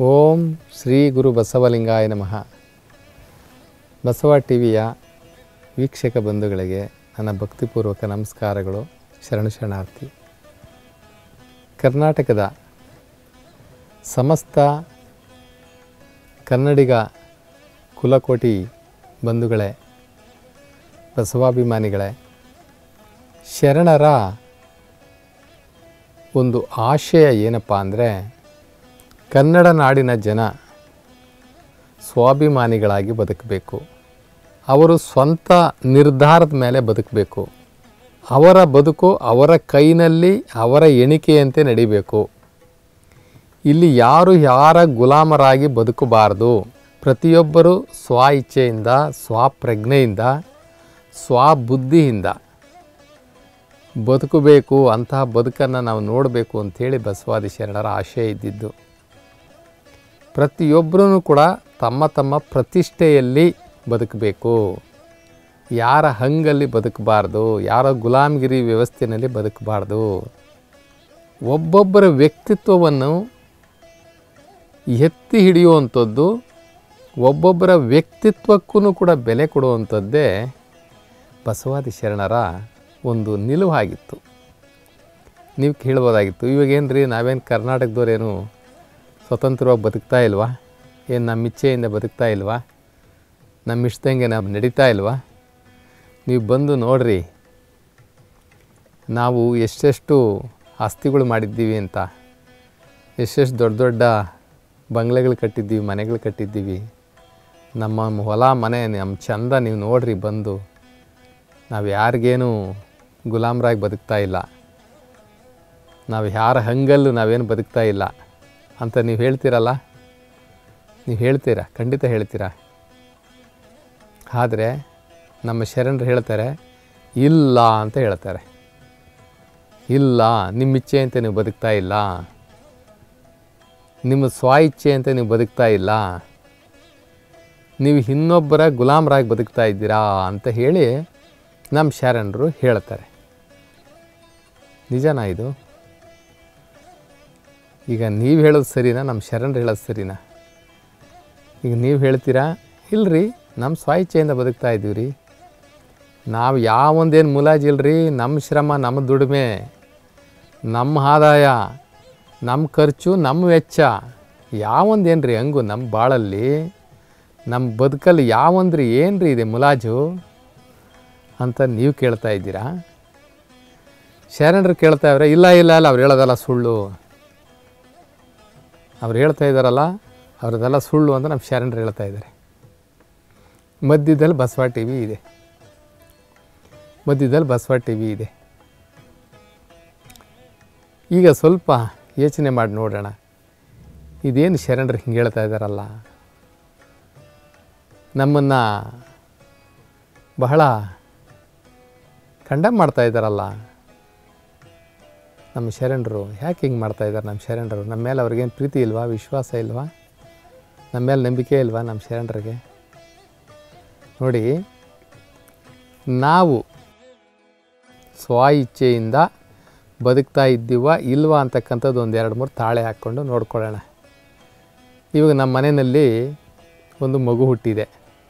ಓಂ ಶ್ರೀ ಗುರು ಬಸವಲಿಂಗಾಯ ನಮಃ ಬಸವ ಟಿ ವಿಯ ವೀಕ್ಷಕ ಬಂಧುಗಳಿಗೆ ನನ್ನ ಭಕ್ತಿಪೂರ್ವಕ ನಮಸ್ಕಾರಗಳು ಶರಣ ಶರಣಾರ್ಥಿ ಕರ್ನಾಟಕದ ಸಮಸ್ತ ಕನ್ನಡಿಗ ಕುಲಕೋಟಿ ಬಂಧುಗಳೇ ಬಸವಾಭಿಮಾನಿಗಳೇ ಶರಣರ ಒಂದು ಆಶಯ ಏನಪ್ಪ ಅಂದರೆ ಕನ್ನಡ ನಾಡಿನ ಜನ ಸ್ವಾಭಿಮಾನಿಗಳಾಗಿ ಬದುಕಬೇಕು ಅವರು ಸ್ವಂತ ನಿರ್ಧಾರದ ಮೇಲೆ ಬದುಕಬೇಕು ಅವರ ಬದುಕು ಅವರ ಕೈನಲ್ಲಿ ಅವರ ಎಣಿಕೆಯಂತೆ ನಡಿಬೇಕು ಇಲ್ಲಿ ಯಾರು ಯಾರ ಗುಲಾಮರಾಗಿ ಬದುಕಬಾರದು ಪ್ರತಿಯೊಬ್ಬರು ಸ್ವ ಇಚ್ಛೆಯಿಂದ ಸ್ವಪ್ರಜ್ಞೆಯಿಂದ ಸ್ವಬುದ್ಧಿಯಿಂದ ಬದುಕಬೇಕು ಅಂತಹ ಬದುಕನ್ನು ನಾವು ನೋಡಬೇಕು ಅಂಥೇಳಿ ಬಸವಾದಿ ಶರಣರ ಆಶಯ ಇದ್ದಿದ್ದು ಪ್ರತಿಯೊಬ್ಬರೂ ಕೂಡ ತಮ್ಮ ತಮ್ಮ ಪ್ರತಿಷ್ಠೆಯಲ್ಲಿ ಬದುಕಬೇಕು ಯಾರ ಹಂಗಲ್ಲಿ ಬದುಕಬಾರ್ದು ಯಾರ ಗುಲಾಮಗಿರಿ ವ್ಯವಸ್ಥೆಯಲ್ಲಿ ಬದುಕಬಾರ್ದು ಒಬ್ಬೊಬ್ಬರ ವ್ಯಕ್ತಿತ್ವವನ್ನು ಎತ್ತಿ ಹಿಡಿಯುವಂಥದ್ದು ಒಬ್ಬೊಬ್ಬರ ವ್ಯಕ್ತಿತ್ವಕ್ಕೂ ಕೂಡ ಬೆಲೆ ಕೊಡುವಂಥದ್ದೇ ಬಸವಾದಿ ಶರಣರ ಒಂದು ನಿಲುವಾಗಿತ್ತು ನೀವು ಕೇಳ್ಬೋದಾಗಿತ್ತು ಇವಾಗೇನು ರೀ ನಾವೇನು ಕರ್ನಾಟಕದವ್ರೇನು ಸ್ವತಂತ್ರವಾಗಿ ಬದುಕ್ತಾ ಇಲ್ವಾ ಏನು ನಮ್ಮ ಇಚ್ಛೆಯಿಂದ ಬದುಕ್ತಾ ಇಲ್ವಾ ನಮ್ಮ ಇಷ್ಟದಂಗೆ ನಾವು ನಡೀತಾ ಇಲ್ವಾ ನೀವು ಬಂದು ನೋಡ್ರಿ ನಾವು ಎಷ್ಟೆಷ್ಟು ಆಸ್ತಿಗಳು ಮಾಡಿದ್ದೀವಿ ಅಂತ ಎಷ್ಟೆಷ್ಟು ದೊಡ್ಡ ದೊಡ್ಡ ಬಂಗ್ಲೆಗಳು ಕಟ್ಟಿದ್ದೀವಿ ಮನೆಗಳು ಕಟ್ಟಿದ್ದೀವಿ ನಮ್ಮ ಹೊಲ ಮನೆ ನಮ್ಮ ಚಂದ ನೀವು ನೋಡ್ರಿ ಬಂದು ನಾವು ಯಾರಿಗೇನು ಗುಲಾಮರಾಗಿ ಬದುಕ್ತಾ ಇಲ್ಲ ನಾವು ಯಾರ ಹಂಗಲ್ಲೂ ನಾವೇನು ಬದುಕ್ತಾ ಇಲ್ಲ ಅಂತ ನೀವು ಹೇಳ್ತೀರಲ್ಲ ನೀವು ಹೇಳ್ತೀರಾ ಖಂಡಿತ ಹೇಳ್ತೀರಾ ಆದರೆ ನಮ್ಮ ಶರಣರು ಹೇಳ್ತಾರೆ ಇಲ್ಲ ಅಂತ ಹೇಳ್ತಾರೆ ಇಲ್ಲ ನಿಮ್ಮ ಇಚ್ಛೆ ಅಂತ ನೀವು ಬದುಕ್ತಾ ಇಲ್ಲ ನಿಮ್ಮ ಸ್ವ ಇಚ್ಛೆ ಅಂತ ನೀವು ಬದುಕ್ತಾ ಇಲ್ಲ ನೀವು ಇನ್ನೊಬ್ಬರ ಗುಲಾಮರಾಗಿ ಬದುಕ್ತಾ ಇದ್ದೀರಾ ಅಂತ ಹೇಳಿ ನಮ್ಮ ಶರಣರು ಹೇಳ್ತಾರೆ ನಿಜನಾ ಇದು ಈಗ ನೀವು ಹೇಳೋದು ಸರಿನಾ ನಮ್ಮ ಶರಣರು ಹೇಳೋದು ಸರಿನಾ ಈಗ ನೀವು ಹೇಳ್ತೀರಾ ಇಲ್ರಿ ನಮ್ಮ ಸ್ವಾಯಿಚ್ಛೆಯಿಂದ ಬದುಕ್ತಾ ಇದ್ದೀವಿ ರೀ ನಾವು ಯಾವೊಂದೇನು ಮುಲಾಜಿಲ್ರಿ ನಮ್ಮ ಶ್ರಮ ನಮ್ಮ ದುಡಿಮೆ ನಮ್ಮ ಆದಾಯ ನಮ್ಮ ಖರ್ಚು ನಮ್ಮ ವೆಚ್ಚ ಯಾವೊಂದೇನು ರೀ ಹಂಗು ನಮ್ಮ ಬಾಳಲ್ಲಿ ನಮ್ಮ ಬದುಕಲ್ಲಿ ಯಾವೊಂದ್ರಿ ಏನು ರೀ ಇದೆ ಮುಲಾಜು ಅಂತ ನೀವು ಕೇಳ್ತಾ ಇದ್ದೀರಾ ಶರಣರು ಕೇಳ್ತಾ ಇವ್ರೆ ಇಲ್ಲ ಇಲ್ಲ ಇಲ್ಲ ಅವ್ರು ಹೇಳೋದಲ್ಲ ಸುಳ್ಳು ಅವ್ರು ಹೇಳ್ತಾ ಇದ್ದಾರಲ್ಲ ಅವ್ರದ್ದೆಲ್ಲ ಸುಳ್ಳು ಅಂತ ನಮ್ಮ ಶರಣರು ಹೇಳ್ತಾ ಇದ್ದಾರೆ ಮಧ್ಯದಲ್ಲಿ ಬಸವ ಟಿ ವಿ ಇದೆ ಮಧ್ಯದಲ್ಲಿ ಬಸವ ಟಿ ವಿ ಇದೆ ಈಗ ಸ್ವಲ್ಪ ಯೋಚನೆ ಮಾಡಿ ನೋಡೋಣ ಇದೇನು ಶರಣರು ಹಿಂಗೆ ಹೇಳ್ತಾ ಇದ್ದಾರಲ್ಲ ನಮ್ಮನ್ನು ಬಹಳ ಕಂಡಮ್ ಮಾಡ್ತಾ ಇದ್ದಾರಲ್ಲ ನಮ್ಮ ಶರಣರು ಯಾಕೆ ಹಿಂಗೆ ಮಾಡ್ತಾ ಇದ್ದಾರೆ ನಮ್ಮ ಶರಣರು ನಮ್ಮ ಮೇಲೆ ಅವ್ರಿಗೇನು ಪ್ರೀತಿ ಇಲ್ವಾ ವಿಶ್ವಾಸ ಇಲ್ವಾ ನಮ್ಮ ಮೇಲೆ ನಂಬಿಕೆ ಇಲ್ವಾ ನಮ್ಮ ಶರಣರಿಗೆ ನೋಡಿ ನಾವು ಸ್ವ ಇಚ್ಛೆಯಿಂದ ಬದುಕ್ತಾ ಇದ್ದೀವ ಇಲ್ವಾ ಅಂತಕ್ಕಂಥದ್ದು ಒಂದು ಎರಡು ಮೂರು ತಾಳೆ ಹಾಕ್ಕೊಂಡು ನೋಡ್ಕೊಳ್ಳೋಣ ಇವಾಗ ನಮ್ಮ ಮನೆಯಲ್ಲಿ ಒಂದು ಮಗು ಹುಟ್ಟಿದೆ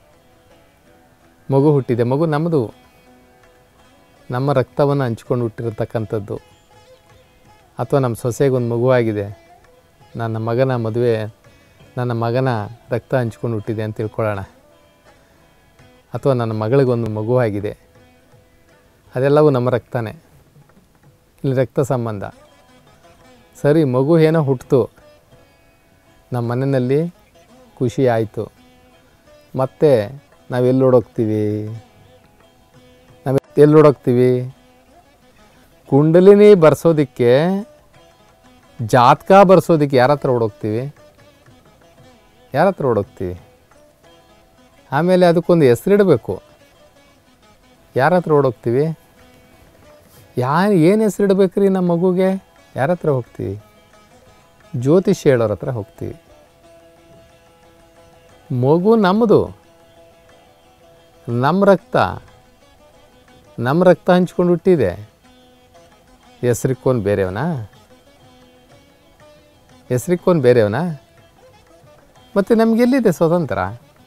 ಮಗು ಹುಟ್ಟಿದೆ ಮಗು ನಮ್ಮದು ನಮ್ಮ ರಕ್ತವನ್ನು ಹಂಚ್ಕೊಂಡು ಹುಟ್ಟಿರ್ತಕ್ಕಂಥದ್ದು ಅಥವಾ ನಮ್ಮ ಸೊಸೆಗೆ ಒಂದು ಮಗುವಾಗಿದೆ ನನ್ನ ಮಗನ ಮದುವೆ ನನ್ನ ಮಗನ ರಕ್ತ ಹಂಚ್ಕೊಂಡು ಹುಟ್ಟಿದೆ ಅಂತ ತಿಳ್ಕೊಳ್ಳೋಣ ಅಥವಾ ನನ್ನ ಮಗಳಿಗೊಂದು ಮಗುವಾಗಿದೆ ಅದೆಲ್ಲವೂ ನಮ್ಮ ರಕ್ತನೇ ಇಲ್ಲಿ ರಕ್ತ ಸಂಬಂಧ ಸರಿ ಮಗು ಏನೋ ಹುಟ್ಟಿತು ನಮ್ಮ ಮನೆಯಲ್ಲಿ ಖುಷಿ ಆಯಿತು ಮತ್ತು ನಾವು ಎಲ್ಲಿ ಓಡೋಗ್ತೀವಿ ನಾವು ಎಲ್ಲಿ ಓಡೋಗ್ತೀವಿ ಕುಂಡಲಿನಿ ಬರ್ಸೋದಕ್ಕೆ ಜಾತಕ ಬರ್ಸೋದಕ್ಕೆ ಯಾರ ಹತ್ರ ಓಡೋಗ್ತೀವಿ ಯಾರ ಹತ್ರ ಓಡೋಗ್ತೀವಿ ಆಮೇಲೆ ಅದಕ್ಕೊಂದು ಹೆಸರಿಡಬೇಕು ಯಾರ ಹತ್ರ ಓಡೋಗ್ತೀವಿ ಯಾ ಏನು ಹೆಸರಿಡ್ಬೇಕು ರೀ ನಮ್ಮ ಮಗುಗೆ ಯಾರ ಹತ್ರ ಹೋಗ್ತೀವಿ ಜ್ಯೋತಿಷ್ ಹೇಳೋರ ಹತ್ರ ಹೋಗ್ತೀವಿ ಮಗು ನಮ್ಮದು ನಮ್ಮ ರಕ್ತ ನಮ್ಮ ರಕ್ತ ಹಂಚ್ಕೊಂಡು ಹುಟ್ಟಿದೆ ಹೆಸ್ರಿಕ್ಕೊಂದು ಬೇರೆಯವನಾ ಹೆಸ್ರಿಕ್ಕೊಂದು ಬೇರೆಯವನಾ ಮತ್ತು ನಮಗೆಲ್ಲಿದೆ ಸ್ವತಂತ್ರ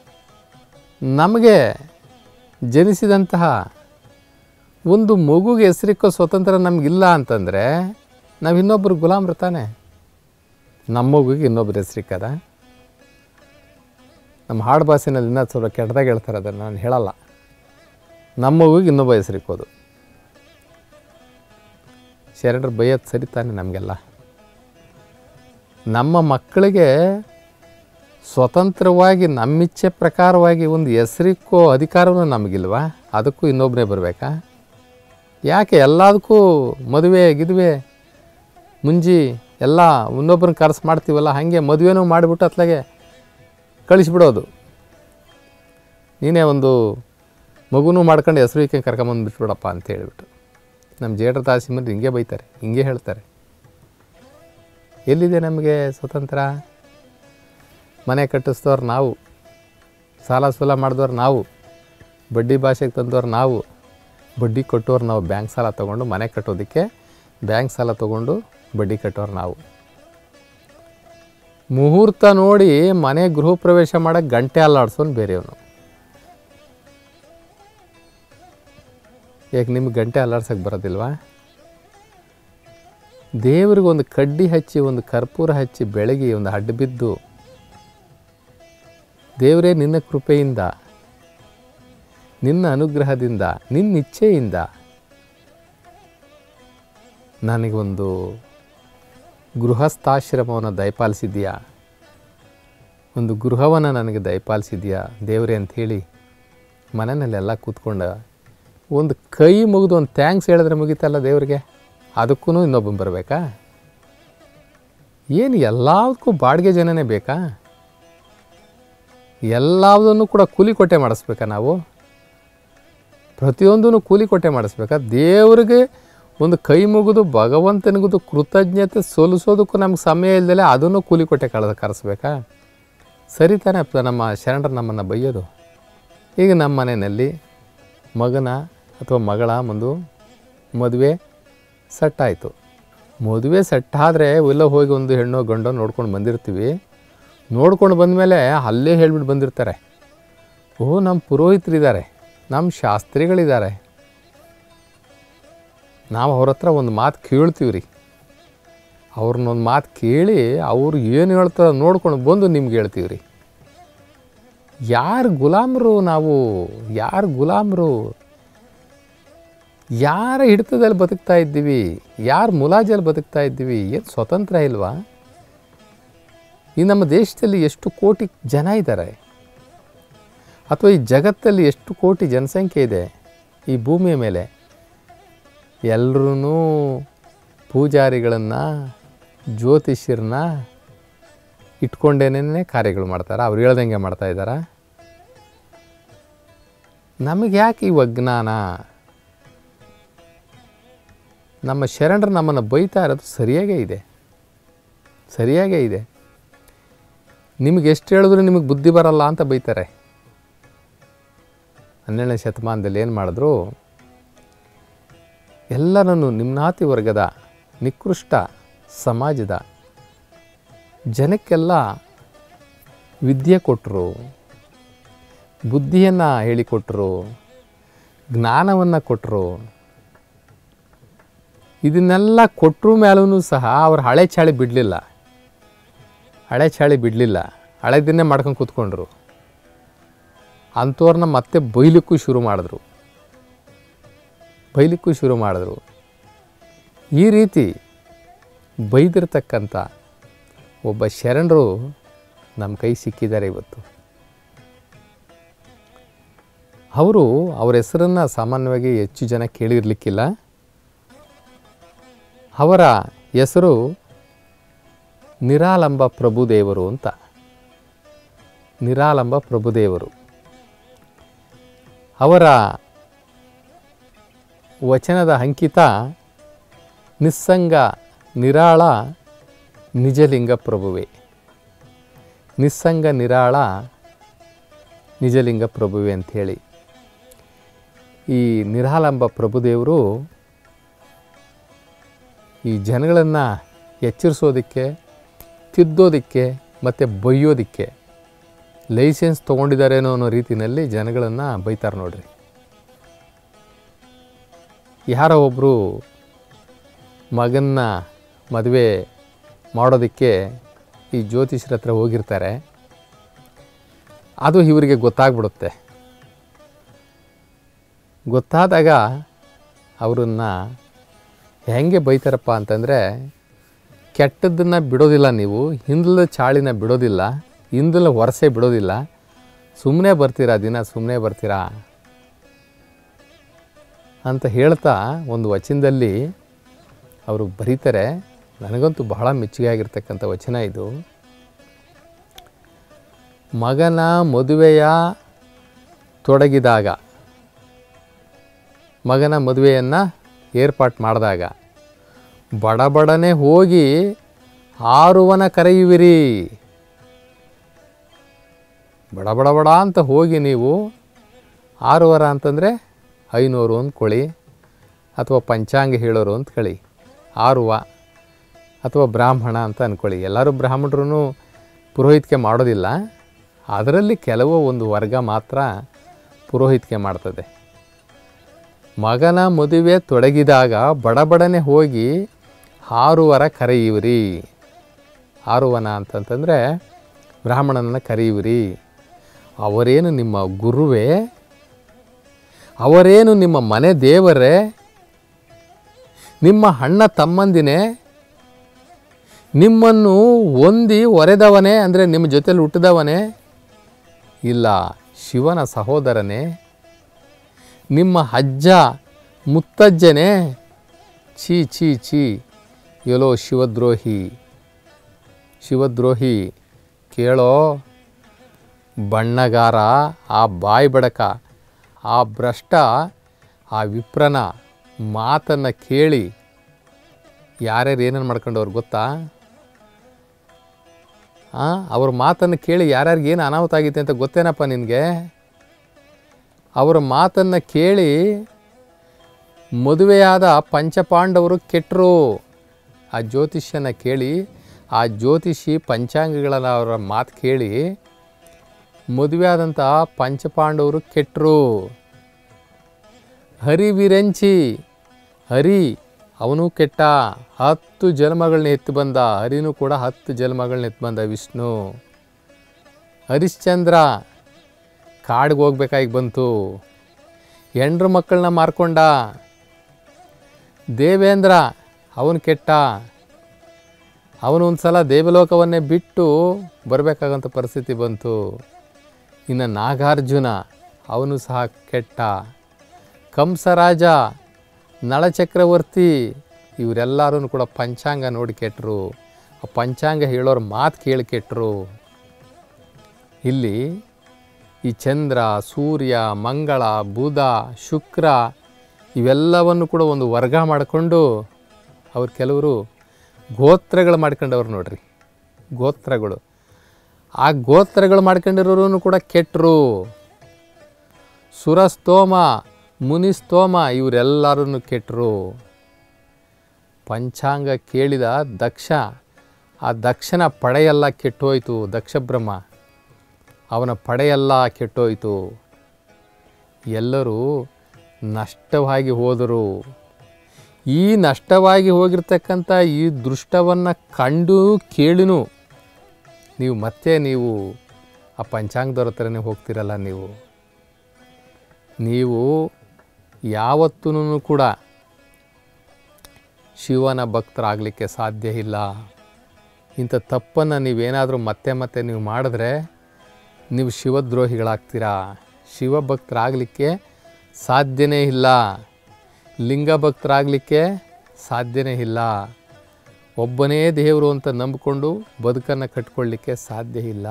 ನಮಗೆ ಜನಿಸಿದಂತಹ ಒಂದು ಮಗುಗೆ ಹೆಸರಿಕ್ಕೋ ಸ್ವತಂತ್ರ ನಮಗಿಲ್ಲ ಅಂತಂದರೆ ನಾವು ಇನ್ನೊಬ್ಬರು ಗುಲಾಮ್ರು ತಾನೆ ನಮ್ಮ ಮಗುಗೆ ಇನ್ನೊಬ್ರು ಹೆಸರಿಕ್ಕದ ನಮ್ಮ ಹಾಡು ಭಾಷೆನಲ್ಲಿ ಇನ್ನೂ ಸ್ವಲ್ಪ ಕೆಟ್ಟದಾಗಿ ಹೇಳ್ತಾರೆ ಅದನ್ನು ನಾನು ಹೇಳಲ್ಲ ನಮ್ಮ ಮಗುಗೆ ಇನ್ನೊಬ್ಬ ಹೆಸರಿಕ್ಕೋದು ಶರಣರು ಬೈಯೋದು ಸರಿ ತಾನೆ ನಮಗೆಲ್ಲ ನಮ್ಮ ಮಕ್ಕಳಿಗೆ ಸ್ವತಂತ್ರವಾಗಿ ನಮ್ಮಿಚ್ಛೆ ಪ್ರಕಾರವಾಗಿ ಒಂದು ಹೆಸರಿಕ್ಕೋ ಅಧಿಕಾರವೂ ನಮಗಿಲ್ವಾ ಅದಕ್ಕೂ ಇನ್ನೊಬ್ಬನೇ ಬರಬೇಕಾ ಯಾಕೆ ಎಲ್ಲದಕ್ಕೂ ಮದುವೆ ಗಿದುವೆ ಮುಂಜಿ ಎಲ್ಲ ಇನ್ನೊಬ್ಬರನ್ನ ಕರೆಸಿ ಮಾಡ್ತೀವಲ್ಲ ಹಾಗೆ ಮದುವೆನೂ ಮಾಡಿಬಿಟ್ಟು ಅತ್ಲಾಗೆ ಕಳಿಸ್ಬಿಡೋದು ನೀನೇ ಒಂದು ಮಗುನೂ ಮಾಡ್ಕೊಂಡು ಹೆಸರು ಇಕ್ಕೆ ಕರ್ಕೊಂಬಂದು ಬಿಟ್ಬಿಡಪ್ಪ ಅಂತ ಹೇಳಿಬಿಟ್ಟು ನಮ್ಮ ಜೇಡ್ರ ತಾಸಿ ಮಂದಿ ಹಿಂಗೆ ಬೈತಾರೆ ಹಿಂಗೆ ಹೇಳ್ತಾರೆ ಎಲ್ಲಿದೆ ನಮಗೆ ಸ್ವತಂತ್ರ ಮನೆ ಕಟ್ಟಿಸಿದವ್ರು ನಾವು ಸಾಲ ಸೂಲ ಮಾಡಿದವ್ರು ನಾವು ಬಡ್ಡಿ ಭಾಷೆಗೆ ತಂದವ್ರು ನಾವು ಬಡ್ಡಿ ಕೊಟ್ಟವ್ರು ನಾವು ಬ್ಯಾಂಕ್ ಸಾಲ ತೊಗೊಂಡು ಮನೆ ಕಟ್ಟೋದಕ್ಕೆ ಬ್ಯಾಂಕ್ ಸಾಲ ತೊಗೊಂಡು ಬಡ್ಡಿ ಕಟ್ಟೋರು ನಾವು ಮುಹೂರ್ತ ನೋಡಿ ಮನೆ ಗೃಹ ಪ್ರವೇಶ ಮಾಡೋಕ್ಕೆ ಗಂಟೆ ಅಲ್ಲಾಡ್ಸೋನು ಬೇರೆಯವನು ಯಾಕೆ ನಿಮ್ಗೆ ಗಂಟೆ ಅಲ್ಲಾಡ್ಸೋಕ್ಕೆ ಬರೋದಿಲ್ವಾ ದೇವ್ರಿಗೆ ಒಂದು ಕಡ್ಡಿ ಹಚ್ಚಿ ಒಂದು ಕರ್ಪೂರ ಹಚ್ಚಿ ಬೆಳಗಿ ಒಂದು ಅಡ್ಡ ಬಿದ್ದು ದೇವರೇ ನಿನ್ನ ಕೃಪೆಯಿಂದ ನಿನ್ನ ಅನುಗ್ರಹದಿಂದ ನಿನ್ನ ಇಚ್ಛೆಯಿಂದ ನನಗೊಂದು ಗೃಹಸ್ಥಾಶ್ರಮವನ್ನು ದಯಪಾಲಿಸಿದ್ಯಾ ಒಂದು ಗೃಹವನ್ನು ನನಗೆ ದಯಪಾಲಿಸಿದ್ಯಾ ದೇವರೇ ಅಂಥೇಳಿ ಮನೆಯಲ್ಲೆಲ್ಲ ಕೂತ್ಕೊಂಡ ಒಂದು ಕೈ ಮುಗಿದು ಒಂದು ಥ್ಯಾಂಕ್ಸ್ ಹೇಳಿದ್ರೆ ಮುಗೀತಲ್ಲ ದೇವ್ರಿಗೆ ಅದಕ್ಕೂ ಇನ್ನೊಬ್ಬ ಬರಬೇಕಾ ಏನು ಎಲ್ಲದಕ್ಕೂ ಬಾಡಿಗೆ ಜನನೇ ಬೇಕಾ ಎಲ್ಲದನ್ನು ಕೂಡ ಕೂಲಿ ಕೊಟ್ಟೆ ಮಾಡಿಸ್ಬೇಕಾ ನಾವು ಪ್ರತಿಯೊಂದೂ ಕೂಲಿ ಕೊಟ್ಟೆ ಮಾಡಿಸ್ಬೇಕಾ ದೇವ್ರಿಗೆ ಒಂದು ಕೈ ಮುಗಿದು ಭಗವಂತನಿಗೂ ಕೃತಜ್ಞತೆ ಸೋಲಿಸೋದಕ್ಕೂ ನಮ್ಗೆ ಸಮಯ ಇಲ್ದಲೆ ಅದನ್ನು ಕೂಲಿ ಕೊಟ್ಟೆ ಕಳೆದ ಕರೆಸ್ಬೇಕಾ ಸರಿ ತಾನೇ ಪ- ನಮ್ಮ ಶರಣರು ನಮ್ಮನ್ನು ಬೈಯೋದು ಈಗ ನಮ್ಮ ಮನೆಯಲ್ಲಿ ಮಗನ ಅಥವಾ ಮಗಳ ಒಂದು ಮದುವೆ ಸೆಟ್ ಆಯಿತು ಮದುವೆ ಸೆಟ್ ಆದರೆ ಎಲ್ಲ ಹೋಗಿ ಒಂದು ಹೆಣ್ಣು ಗಂಡು ನೋಡ್ಕೊಂಡು ಬಂದಿರ್ತೀವಿ ನೋಡ್ಕೊಂಡು ಬಂದಮೇಲೆ ಅಲ್ಲೇ ಹೇಳ್ಬಿಟ್ಟು ಬಂದಿರ್ತಾರೆ ಓ ನಮ್ಮ ಪುರೋಹಿತರಿದ್ದಾರೆ ನಮ್ಮ ಶಾಸ್ತ್ರಿಗಳಿದ್ದಾರೆ ನಾವು ಅವ್ರ ಹತ್ರ ಒಂದು ಮಾತು ಕೇಳ್ತೀವಿ ರೀ ಅವ್ರನ್ನೊಂದು ಮಾತು ಕೇಳಿ ಅವ್ರು ಏನು ಹೇಳ್ತಾರೋ ನೋಡ್ಕೊಂಡು ಬಂದು ನಿಮ್ಗೆ ಹೇಳ್ತೀವಿ ರೀ ಯಾರು ಗುಲಾಮರು ನಾವು ಯಾರು ಗುಲಾಮರು ಯಾರ ಹಿಡಿತದಲ್ಲಿ ಬದುಕ್ತಾ ಇದ್ದೀವಿ ಯಾರು ಮುಲಾಜಲ್ಲಿ ಬದುಕ್ತಾ ಇದ್ದೀವಿ ಏನು ಸ್ವತಂತ್ರ ಇಲ್ವಾ ಈ ನಮ್ಮ ದೇಶದಲ್ಲಿ ಎಷ್ಟು ಕೋಟಿ ಜನ ಇದ್ದಾರೆ ಅಥವಾ ಈ ಜಗತ್ತಲ್ಲಿ ಎಷ್ಟು ಕೋಟಿ ಜನಸಂಖ್ಯೆ ಇದೆ ಈ ಭೂಮಿಯ ಮೇಲೆ ಎಲ್ಲರೂ ಪೂಜಾರಿಗಳನ್ನು ಜ್ಯೋತಿಷ್ಯರನ್ನ ಇಟ್ಕೊಂಡೇನೇ ಕಾರ್ಯಗಳು ಮಾಡ್ತಾರೆ ಅವ್ರು ಹೇಳ್ದಂಗೆ ಮಾಡ್ತಾ ಇದ್ದಾರಾ ನಮಗೆ ಯಾಕೆ ಈ ಅಜ್ಞಾನ ನಮ್ಮ ಶರಣರು ನಮ್ಮನ್ನು ಬೈತಾ ಇರೋದು ಸರಿಯಾಗೇ ಇದೆ ಸರಿಯಾಗೇ ಇದೆ ನಿಮಗೆ ಎಷ್ಟು ಹೇಳಿದ್ರು ನಿಮಗೆ ಬುದ್ಧಿ ಬರಲ್ಲ ಅಂತ ಬೈತಾರೆ ಹನ್ನೆರಡನೇ ಶತಮಾನದಲ್ಲಿ ಏನು ಮಾಡಿದ್ರು ಎಲ್ಲರನ್ನು ನಿಮ್ನಾತಿ ವರ್ಗದ ನಿಕೃಷ್ಟ ಸಮಾಜದ ಜನಕ್ಕೆಲ್ಲ ವಿದ್ಯೆ ಕೊಟ್ಟರು ಬುದ್ಧಿಯನ್ನು ಹೇಳಿಕೊಟ್ರು ಜ್ಞಾನವನ್ನು ಕೊಟ್ಟರು ಇದನ್ನೆಲ್ಲ ಕೊಟ್ಟರು ಮೇಲೂ ಸಹ ಅವ್ರು ಹಳೆ ಚಾಳಿ ಬಿಡಲಿಲ್ಲ ಹಳೆ ಚಾಳಿ ಬಿಡಲಿಲ್ಲ ಹಳೆದನ್ನೇ ಮಾಡ್ಕೊಂಡು ಕೂತ್ಕೊಂಡ್ರು ಅಂಥವ್ರನ್ನ ಮತ್ತೆ ಬೈಲಿಕ್ಕೂ ಶುರು ಮಾಡಿದ್ರು ಬೈಲಿಕ್ಕೂ ಶುರು ಮಾಡಿದ್ರು ಈ ರೀತಿ ಬೈದಿರ್ತಕ್ಕಂಥ ಒಬ್ಬ ಶರಣರು ನಮ್ಮ ಕೈ ಸಿಕ್ಕಿದ್ದಾರೆ ಇವತ್ತು ಅವರು ಅವ್ರ ಹೆಸರನ್ನು ಸಾಮಾನ್ಯವಾಗಿ ಹೆಚ್ಚು ಜನ ಕೇಳಿರಲಿಕ್ಕಿಲ್ಲ ಅವರ ಹೆಸರು ನಿರಾಲಂಬ ಪ್ರಭುದೇವರು ಅಂತ ನಿರಾಲಂಬ ಪ್ರಭುದೇವರು ಅವರ ವಚನದ ಅಂಕಿತ ನಿಸ್ಸಂಗ ನಿರಾಳ ನಿಜಲಿಂಗ ಪ್ರಭುವೆ ನಿಸ್ಸಂಗ ನಿರಾಳ ನಿಜಲಿಂಗ ಪ್ರಭುವೆ ಅಂಥೇಳಿ ಈ ನಿರಾಲಂಬ ಪ್ರಭುದೇವರು ಈ ಜನಗಳನ್ನು ಎಚ್ಚರಿಸೋದಕ್ಕೆ ತಿದ್ದೋದಕ್ಕೆ ಮತ್ತು ಬೈಯೋದಕ್ಕೆ ಲೈಸೆನ್ಸ್ ತೊಗೊಂಡಿದ್ದಾರೇನೋ ಅನ್ನೋ ರೀತಿಯಲ್ಲಿ ಜನಗಳನ್ನು ಬೈತಾರೆ ನೋಡ್ರಿ ಯಾರೋ ಒಬ್ಬರು ಮಗನ್ನ ಮದುವೆ ಮಾಡೋದಕ್ಕೆ ಈ ಜ್ಯೋತಿಷ್ಯರ ಹತ್ರ ಹೋಗಿರ್ತಾರೆ ಅದು ಇವರಿಗೆ ಗೊತ್ತಾಗ್ಬಿಡುತ್ತೆ ಗೊತ್ತಾದಾಗ ಅವರನ್ನು ಹೆಂಗೆ ಬೈತಾರಪ್ಪ ಅಂತಂದರೆ ಕೆಟ್ಟದ್ದನ್ನು ಬಿಡೋದಿಲ್ಲ ನೀವು ಹಿಂದಲ ಚಾಳಿನ ಬಿಡೋದಿಲ್ಲ ಹಿಂದಲ ವರಸೆ ಬಿಡೋದಿಲ್ಲ ಸುಮ್ಮನೆ ಬರ್ತೀರಾ ದಿನ ಸುಮ್ಮನೆ ಬರ್ತೀರಾ ಅಂತ ಹೇಳ್ತಾ ಒಂದು ವಚನದಲ್ಲಿ ಅವರು ಬರೀತಾರೆ ನನಗಂತೂ ಬಹಳ ಮೆಚ್ಚುಗೆ ಆಗಿರ್ತಕ್ಕಂಥ ವಚನ ಇದು ಮಗನ ಮದುವೆಯ ತೊಡಗಿದಾಗ ಮಗನ ಮದುವೆಯನ್ನು ಏರ್ಪಾಟ್ ಮಾಡಿದಾಗ ಬಡಬಡನೆ ಹೋಗಿ ಆರುವನ ಕರೆಯುವಿರಿ ಬಡ ಬಡ ಬಡ ಅಂತ ಹೋಗಿ ನೀವು ಆರುವರ ಅಂತಂದರೆ ಐನೂರು ಅಂದ್ಕೊಳ್ಳಿ ಅಥವಾ ಪಂಚಾಂಗ ಹೇಳೋರು ಅಂದ್ಕೊಳ್ಳಿ ಆರುವ ಅಥವಾ ಬ್ರಾಹ್ಮಣ ಅಂತ ಅಂದ್ಕೊಳ್ಳಿ ಎಲ್ಲರೂ ಬ್ರಾಹ್ಮಣರು ಪುರೋಹಿತಿಕೆ ಮಾಡೋದಿಲ್ಲ ಅದರಲ್ಲಿ ಕೆಲವು ಒಂದು ವರ್ಗ ಮಾತ್ರ ಪುರೋಹಿತಿಕೆ ಮಾಡ್ತದೆ ಮಗನ ಮದುವೆ ತೊಡಗಿದಾಗ ಬಡಬಡನೆ ಹೋಗಿ ಹಾರುವರ ಕರೆಯುವಿರಿ ಹಾರುವನ ಅಂತಂತಂದರೆ ಬ್ರಾಹ್ಮಣನನ್ನು ಕರೆಯುವಿರಿ ಅವರೇನು ನಿಮ್ಮ ಗುರುವೇ ಅವರೇನು ನಿಮ್ಮ ಮನೆ ದೇವರೇ ನಿಮ್ಮ ಅಣ್ಣ ತಮ್ಮಂದಿನೇ ನಿಮ್ಮನ್ನು ಹೊಂದಿ ಒರೆದವನೇ ಅಂದರೆ ನಿಮ್ಮ ಜೊತೆಲಿ ಹುಟ್ಟಿದವನೇ ಇಲ್ಲ ಶಿವನ ಸಹೋದರನೇ ನಿಮ್ಮ ಅಜ್ಜ ಮುತ್ತಜ್ಜನೇ ಛೀ ಛೀ ಛೀ ಎಲ್ಲೋ ಶಿವದ್ರೋಹಿ ಶಿವದ್ರೋಹಿ ಕೇಳೋ ಬಣ್ಣಗಾರ ಆ ಬಾಯಿ ಬಡಕ ಆ ಭ್ರಷ್ಟ ಆ ವಿಪ್ರನ ಮಾತನ್ನು ಕೇಳಿ ಯಾರ್ಯಾರು ಏನೇನು ಮಾಡ್ಕೊಂಡವ್ರು ಗೊತ್ತಾ ಆ, ಅವ್ರ ಮಾತನ್ನು ಕೇಳಿ ಯಾರ್ಯಾರಿಗೆ ಏನು ಅನಾಹುತ ಆಗೈತೆ ಅಂತ ಗೊತ್ತೇನಪ್ಪ ನಿನಗೆ ಅವರ ಮಾತನ್ನು ಕೇಳಿ ಮದುವೆಯಾದ ಪಂಚಪಾಂಡವರು ಕೆಟ್ಟರು ಆ ಜ್ಯೋತಿಷ್ಯನ ಕೇಳಿ ಆ ಜ್ಯೋತಿಷಿ ಪಂಚಾಂಗಗಳ ಅವರ ಮಾತು ಕೇಳಿ ಮದುವೆಯಾದಂಥ ಪಂಚಪಾಂಡವರು ಕೆಟ್ಟರು ಹರಿ ವಿರಂಚಿ ಹರಿ ಅವನು ಕೆಟ್ಟ ಹತ್ತು ಜನ್ಮಗಳನ್ನ ಎತ್ತು ಬಂದ ಹರಿನೂ ಕೂಡ ಹತ್ತು ಜನ್ಮಗಳನ್ನ ಎತ್ತು ಬಂದ ವಿಷ್ಣು ಹರಿಶ್ಚಂದ್ರ ಕಾಡಿಗೆ ಹೋಗ್ಬೇಕಾಗಿ ಬಂತು ಹೆಂಡ್ರು ಮಕ್ಕಳನ್ನ ಮಾರ್ಕೊಂಡ ದೇವೇಂದ್ರ ಅವನು ಕೆಟ್ಟ ಅವನು ಒಂದು ಸಲ ದೇವಲೋಕವನ್ನೇ ಬಿಟ್ಟು ಬರಬೇಕಾಗಂಥ ಪರಿಸ್ಥಿತಿ ಬಂತು ಇನ್ನು ನಾಗಾರ್ಜುನ ಅವನು ಸಹ ಕೆಟ್ಟ ಕಂಸರಾಜ ನಳಚಕ್ರವರ್ತಿ ಇವರೆಲ್ಲರೂ ಕೂಡ ಪಂಚಾಂಗ ನೋಡಿ ಕೆಟ್ಟರು ಆ ಪಂಚಾಂಗ ಹೇಳೋರ ಮಾತು ಕೇಳಿ ಕೆಟ್ಟರು ಇಲ್ಲಿ ಈ ಚಂದ್ರ ಸೂರ್ಯ ಮಂಗಳ ಬುಧ ಶುಕ್ರ ಇವೆಲ್ಲವನ್ನು ಕೂಡ ಒಂದು ವರ್ಗ ಮಾಡಿಕೊಂಡು ಅವ್ರು ಕೆಲವರು ಗೋತ್ರಗಳು ಮಾಡ್ಕೊಂಡವ್ರು ನೋಡ್ರಿ ಗೋತ್ರಗಳು ಆ ಗೋತ್ರಗಳು ಮಾಡ್ಕೊಂಡಿರೋರು ಕೂಡ ಕೆಟ್ಟರು ಸುರಸ್ತೋಮ ಮುನಿಸ್ತೋಮ ಇವರೆಲ್ಲರೂ ಕೆಟ್ಟರು ಪಂಚಾಂಗ ಕೇಳಿದ ದಕ್ಷ ಆ ದಕ್ಷನ ಪಡೆಯೆಲ್ಲ ಕೆಟ್ಟೋಯ್ತು ದಕ್ಷ ಬ್ರಹ್ಮ ಅವನ ಪಡೆಯೆಲ್ಲ ಕೆಟ್ಟೋಯ್ತು ಎಲ್ಲರೂ ನಷ್ಟವಾಗಿ ಹೋದರು ಈ ನಷ್ಟವಾಗಿ ಹೋಗಿರ್ತಕ್ಕಂಥ ಈ ದೃಷ್ಟವನ್ನು ಕಂಡು ಕೇಳಿನೂ ನೀವು ಮತ್ತೆ ನೀವು ಆ ಪಂಚಾಂಗದವ್ರ ಹತ್ರನೇ ಹೋಗ್ತಿರಲ್ಲ ನೀವು ನೀವು ಯಾವತ್ತೂ ಕೂಡ ಶಿವನ ಭಕ್ತರಾಗಲಿಕ್ಕೆ ಸಾಧ್ಯ ಇಲ್ಲ ಇಂಥ ತಪ್ಪನ್ನು ನೀವೇನಾದರೂ ಮತ್ತೆ ಮತ್ತೆ ನೀವು ಮಾಡಿದ್ರೆ ನೀವು ಶಿವದ್ರೋಹಿಗಳಾಗ್ತೀರಾ ಶಿವಭಕ್ತರಾಗಲಿಕ್ಕೆ ಸಾಧ್ಯನೇ ಇಲ್ಲ ಲಿಂಗ ಭಕ್ತರಾಗಲಿಕ್ಕೆ ಸಾಧ್ಯನೇ ಇಲ್ಲ ಒಬ್ಬನೇ ದೇವರು ಅಂತ ನಂಬಿಕೊಂಡು ಬದುಕನ್ನು ಕಟ್ಕೊಳ್ಳಿಕ್ಕೆ ಸಾಧ್ಯ ಇಲ್ಲ